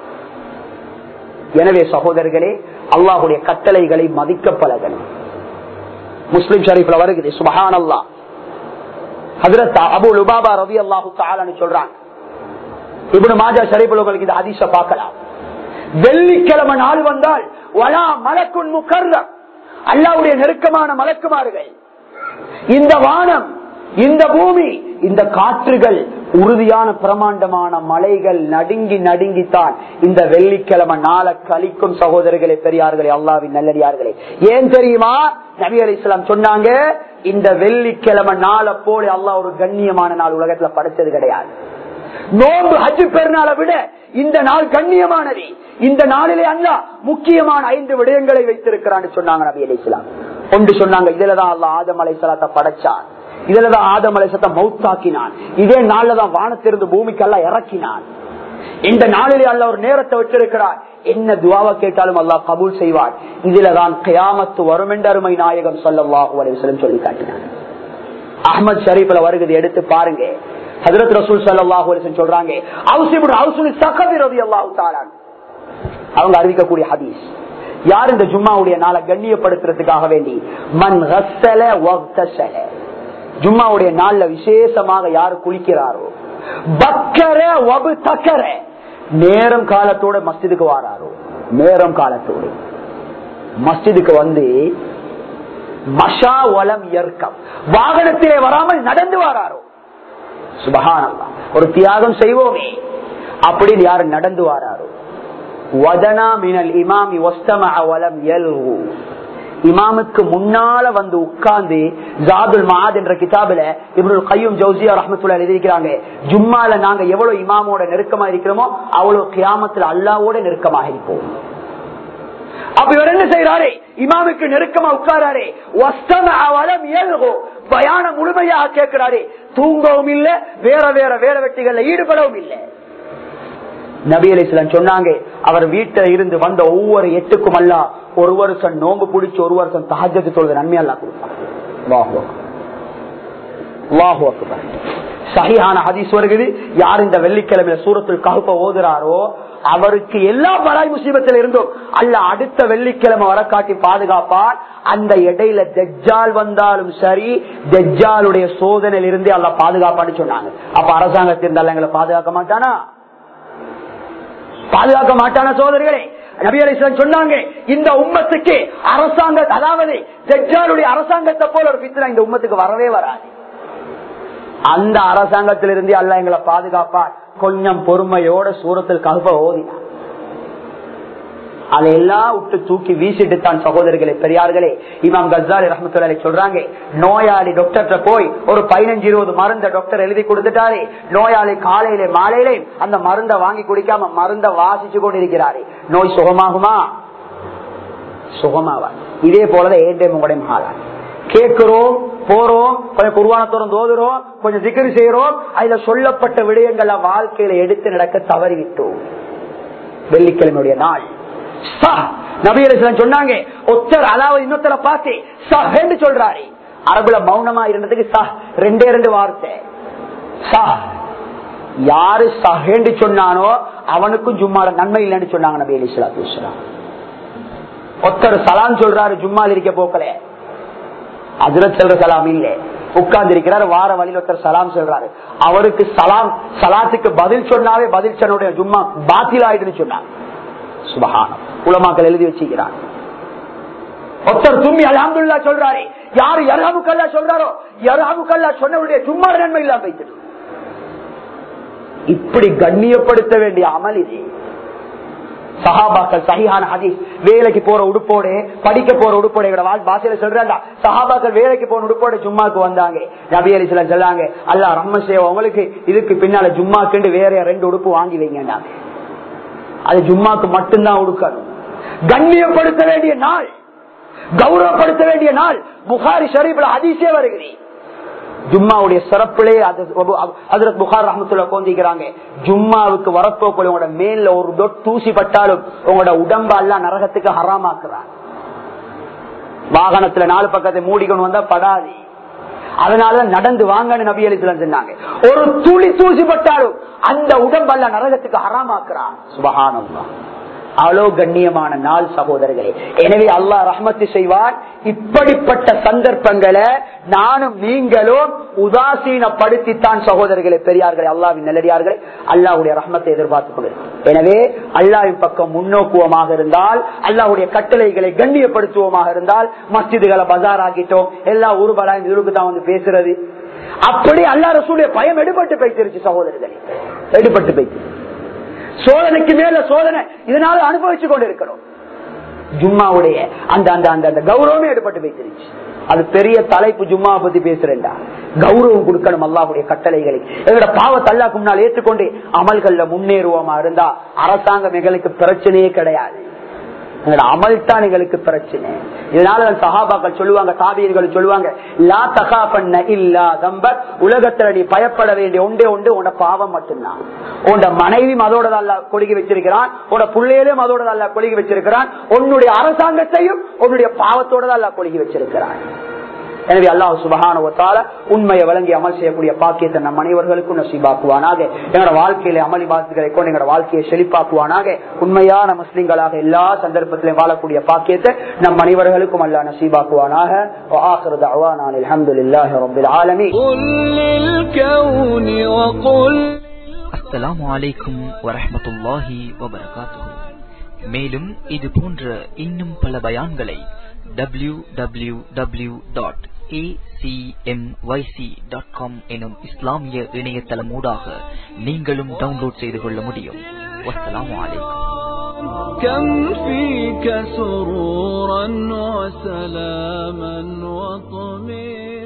எனவே சகோதரர்களே அல்லாஹுடைய கட்டளைகளை மதிக்க பழகணும் முஸ்லிம் ஷரீஃப்ல வருகிறது சுபஹான் அல்லா ஹதரத் அபு லுபாபா ரவி அல்லாஹு தாலன்னு சொல்றான் இவனு மாஜா ஷரீஃபுல் உங்களுக்கு இந்த அதிச பார்க்கலாம் வெள்ளிக்கிழமை நாள் வந்தால் வலா மலக்குன் முக்கர்ரம் அல்லாவுடைய நெருக்கமான மலக்குமார்கள் இந்த வானம் இந்த பூமி இந்த காற்றுகள் உறுதியான பிரமாண்டமான மலைகள் நடுங்கி நடுங்கித்தான் இந்த வெள்ளிக்கிழமை நாளை கழிக்கும் சகோதரர்களே பெரியார்களே அல்லாவின் நல்லடியார்களே ஏன் தெரியுமா நபி அலி இஸ்லாம் சொன்னாங்க இந்த வெள்ளிக்கிழமை நாளை போல அல்லாஹ் ஒரு கண்ணியமான நாள் உலகத்துல படைச்சது கிடையாது நோன்பு ஹஜ் பெருநாளை விட இந்த நாள் கண்ணியமானது இந்த நாளிலே அல்ல முக்கியமான ஐந்து விடயங்களை வைத்திருக்கிறான்னு சொன்னாங்க நபி அலி இஸ்லாம் ஒன்று சொன்னாங்க இதுலதான் அல்ல ஆதம் அலை சலாத்த படைச்சான் இதுலதான் ஆதம் அலை சத்த மவுத்தாக்கினான் இதே நாள்லதான் வானத்திலிருந்து பூமிக்கெல்லாம் இறக்கினான் இந்த நாளிலே அல்ல ஒரு நேரத்தை வச்சிருக்கிறார் என்ன துவாவை கேட்டாலும் அல்லாஹ் கபூல் செய்வார் இதுலதான் கயாமத்து வரும் என்ற அருமை நாயகம் சொல்லவாஹு அலைவசலம் சொல்லி காட்டினார் அஹமது ஷரீப்ல வருகிறது எடுத்து பாருங்க ஹதரத் ரசூல் சல்லாஹூ அலிசன் சொல்றாங்க அவங்க அறிவிக்கக்கூடிய ஹதீஸ் யார் இந்த ஜும்மாவுடைய நாளை கண்ணியப்படுத்துறதுக்காக வேண்டி மண் ஜும்மாவுடைய நாள்ல விசேஷமாக யாரு குளிக்கிறாரோ பக்கர வபு தக்கர நேரம் காலத்தோட மஸ்ஜிதுக்கு வாராரோ நேரம் காலத்தோடு மஸ்ஜிதுக்கு வந்து மஷா வலம் இயற்கம் வாகனத்திலே வராமல் நடந்து வாராரோ சுபகானல்லா ஒரு தியாகம் செய்வோமே அப்படின்னு யாரு நடந்து வாராரோ வதனா மினல் இமாமி வலம் எல்ஹு இமாமுக்கு முன்னால வந்து உட்கார்ந்து ஜாதுல் மாத் என்ற கிதாபில இவருள் கையும் ஜவுசியா ரஹமத்துல்லா எழுதியிருக்கிறாங்க ஜும்மால நாங்க எவ்வளவு இமாமோட நெருக்கமா இருக்கிறோமோ அவ்வளவு கியாமத்துல அல்லாவோட நெருக்கமாக இருப்போம் அப்ப இவர் என்ன செய்யறாரு இமாமுக்கு நெருக்கமா உட்காராரு பயான முழுமையாக கேட்கிறாரு தூங்கவும் இல்ல வேற வேற வேற வெட்டிகள்ல ஈடுபடவும் இல்லை நபி அலிஸ்லாம் சொன்னாங்க அவர் வீட்டில் இருந்து வந்த ஒவ்வொரு எட்டுக்கும் அல்ல ஒரு வருஷம் நோம்பு பிடிச்சு ஒரு வருஷம் தஹஜத்து தொழுது நன்மையல்லா கொடுப்பாங்க அல்லாஹு அக்பர். அல்லாஹு அக்பர். சஹீஹான ஹதீஸ் வருகிறது யார் இந்த வெள்ளிக்கிழமையில சூரத்தில் ககுப்ப ஓதுறாரோ அவருக்கு எல்லா பலாய் முசீபத்தில் இருந்தும் அல்ல அடுத்த வெள்ளிக்கிழமை வர காட்டி பாதுகாப்பார் அந்த இடையில தெஜ்ஜால் வந்தாலும் சரி தெஜ்ஜாலுடைய சோதனையில இருந்தே அல்ல பாதுகாப்பான்னு சொன்னாங்க அப்ப அரசாங்கத்தில் அல்ல எங்களை பாதுகாக்க மாட்டானா பாதுகாக்க மாட்டான சோதரிகளே நபி அலிஸ்லாம் சொன்னாங்க இந்த உம்மத்துக்கு அரசாங்க அதாவது தெஜ்ஜாலுடைய அரசாங்கத்தை போல ஒரு பித்னா இந்த உம்மத்துக்கு வரவே வராது அந்த அரசாங்கத்திலிருந்து அல்ல எங்களை பாதுகாப்பார் கொஞ்சம் பொறுமையோட சூரத்தில் கல்ப ஓதினார் அதையெல்லாம் விட்டு தூக்கி வீசிட்டு தான் சகோதரர்களே பெரியார்களே இமாம் கசாலி ரஹமத்துல்லாலே சொல்றாங்க நோயாளி டாக்டர்கிட்ட போய் ஒரு பதினஞ்சு இருபது மருந்த டாக்டர் எழுதி கொடுத்துட்டாரு நோயாளி காலையிலே மாலையிலே அந்த மருந்த வாங்கி குடிக்காம மருந்த வாசிச்சு கொண்டு இருக்கிறாரு நோய் சுகமாகுமா சுகமாவா இதே போலதான் ஏண்டே உங்களுடைய மகாலா கேட்கிறோம் போறோம் கொஞ்சம் குருவானத்தோரம் தோதுறோம் கொஞ்சம் சிக்கரி செய்யறோம் அதுல சொல்லப்பட்ட விடயங்களை வாழ்க்கையில எடுத்து நடக்க தவறிவிட்டோம் வெள்ளிக்கிழமையுடைய நாள் நபியரசன் சொன்னாங்க ஒத்தர் அதாவது இன்னொருத்தர பார்த்து சஹன்னு சொல்றாரு அரபுல மௌனமா இருந்ததுக்கு சஹ் ரெண்டே ரெண்டு வார்த்தை சஹ் யாரு சஹேண்டு சொன்னானோ அவனுக்கும் ஜும்மால நன்மை இல்லைன்னு சொன்னாங்க நபி அலி சலாத்து ஒத்தர் சலான் சொல்றாரு ஜும்மால் இருக்க போக்கல அதுல சொல்ற சலாம் இல்ல உட்கார்ந்து இருக்கிறார் வார வழியில் ஒருத்தர் சலாம் சொல்றாரு அவருக்கு சலாம் சலாத்துக்கு பதில் சொன்னாவே பதில் சொன்னுடைய ஜும்மா பாத்தில் ஆயிடுன்னு சொன்னாங்க சுபகானம் உலமாக்கள் எழுதி வச்சுக்கிறான் ஒருத்தர் தும்மி அலமதுல்லா சொல்றாரு யாரு யரஹமுக்கல்லா சொல்றாரோ யரஹமுக்கல்லா சொன்னவருடைய சும்மா நன்மை இல்லாம வைத்துட்டு இப்படி கண்ணியப்படுத்த வேண்டிய அமல் இது சஹாபாக்கள் சஹிஹான ஹதீஸ் வேலைக்கு போற உடுப்போடு படிக்க போற உடுப்போட பாசையில சொல்றாங்க சஹாபாக்கள் வேலைக்கு போன உடுப்போட ஜும்மாக்கு வந்தாங்க நபி அலி சில சொல்லாங்க அல்ல ரம்ம உங்களுக்கு இதுக்கு பின்னால ஜும்மாக்கு வேற ரெண்டு உடுப்பு வாங்கி வைங்க அது ஜும்மாக்கு மட்டும்தான் உடுக்கணும் கண்ணியப்படுத்த வேண்டிய நாள் கௌரவப்படுத்த வேண்டிய நாள் புகாரி ஷரீப்ல அதிசய வருகிறேன் ஜும்மாவுடைய சிறப்பிலே அதுல புகார் ரஹமத்துல கோந்திக்கிறாங்க ஜும்மாவுக்கு வரப்போக்குள்ள உங்களோட மேல ஒரு டொட் தூசி பட்டாலும் உங்களோட உடம்ப எல்லாம் நரகத்துக்கு ஹராமாக்குறாங்க வாகனத்துல நாலு பக்கத்தை மூடிக்கொண்டு வந்தா படாது அதனால நடந்து வாங்கன்னு நபி அலிஸ்லாம் சொன்னாங்க ஒரு துளி தூசி பட்டாலும் அந்த உடம்பல்ல நரகத்துக்கு ஹராமாக்குறான் சுபகானம்தான் அவ்வளோ கண்ணியமான நாள் சகோதரர்களே எனவே அல்லாஹ் ரஹமத்து செய்வார் இப்படிப்பட்ட சந்தர்ப்பங்களை நானும் நீங்களும் உதாசீனப்படுத்தித்தான் சகோதரர்களே பெரியார்களே அல்லாவின் நல்லடியார்களே அல்லாவுடைய ரஹமத்தை எதிர்பார்த்துக் கொண்டிருக்கிறோம் எனவே அல்லாவின் பக்கம் முன்னோக்குவமாக இருந்தால் அல்லாவுடைய கட்டளைகளை கண்ணியப்படுத்துவோமாக இருந்தால் மஸ்ஜிதுகளை பஜார் ஆக்கிட்டோம் எல்லா ஊர்வலாயும் இதுக்கு தான் வந்து பேசுறது அப்படி அல்லா ரசூடைய பயம் எடுபட்டு போய்த்திருச்சு சகோதரர்களே எடுபட்டு போய்த்து சோதனைக்கு மேல சோதனை இதனால அனுபவிச்சு கொண்டு இருக்கணும் ஜும்மாவுடைய அந்த அந்த அந்த அந்த கௌரவமே எடுபட்டு வைத்திருச்சு அது பெரிய தலைப்பு ஜும்மா பத்தி பேசுறேன்டா கௌரவம் கொடுக்கணும் அல்லாவுடைய கட்டளைகளை எங்களோட பாவத்தை அல்லாக்கு முன்னால் ஏற்றுக்கொண்டு அமல்கள்ல முன்னேறுவோமா இருந்தா அரசாங்கம் எங்களுக்கு பிரச்சனையே கிடையாது எங்களோட அமல் தான் எங்களுக்கு பிரச்சனை இதனால சகாபாக்கள் சொல்லுவாங்க தாபியர்கள் சொல்லுவாங்க லா தகா பண்ண இல்லா தம்ப உலகத்துல நீ பயப்பட வேண்டிய ஒன்றே ஒன்று உன்னோட பாவம் மட்டும்தான் உன்னோட மனைவி அதோட அல்ல கொழுகி வச்சிருக்கிறான் உன்னோட பிள்ளையிலும் அதோட அல்ல கொழுகி வச்சிருக்கிறான் உன்னுடைய அரசாங்கத்தையும் உன்னுடைய பாவத்தோட அல்ல கொழுகி வச்சிருக்கிறான் எனவே அல்லாஹ் சுபகான உண்மையை வழங்கி அமல் செய்யக்கூடிய பாக்கியத்தை நம் அனைவர்களுக்கும் நசீபாக்குவானாக எங்களோட வாழ்க்கையில அமளி பாத்துகளை கொண்டு எங்களோட வாழ்க்கையை செழிப்பாக்குவானாக உண்மையான முஸ்லிம்களாக எல்லா சந்தர்ப்பத்திலும் வாழக்கூடிய பாக்கியத்தை நம் அனைவர்களுக்கும் அல்லா நசீபாக்குவானாக அஸ்ஸலாமு அலைக்கும் வரஹ்மத்துல்லாஹி வபரகாத்துஹு மேலும் இது போன்ற இன்னும் பல பயான்களை W W W dot acmyc.com எனும் இஸ்லாமிய இணையதளம் ஊடாக நீங்களும் டவுன்லோட் செய்து கொள்ள முடியும் வஸ்ஸலாமு அலைக்கும் كم فيك سرورا وسلاما وطمئنا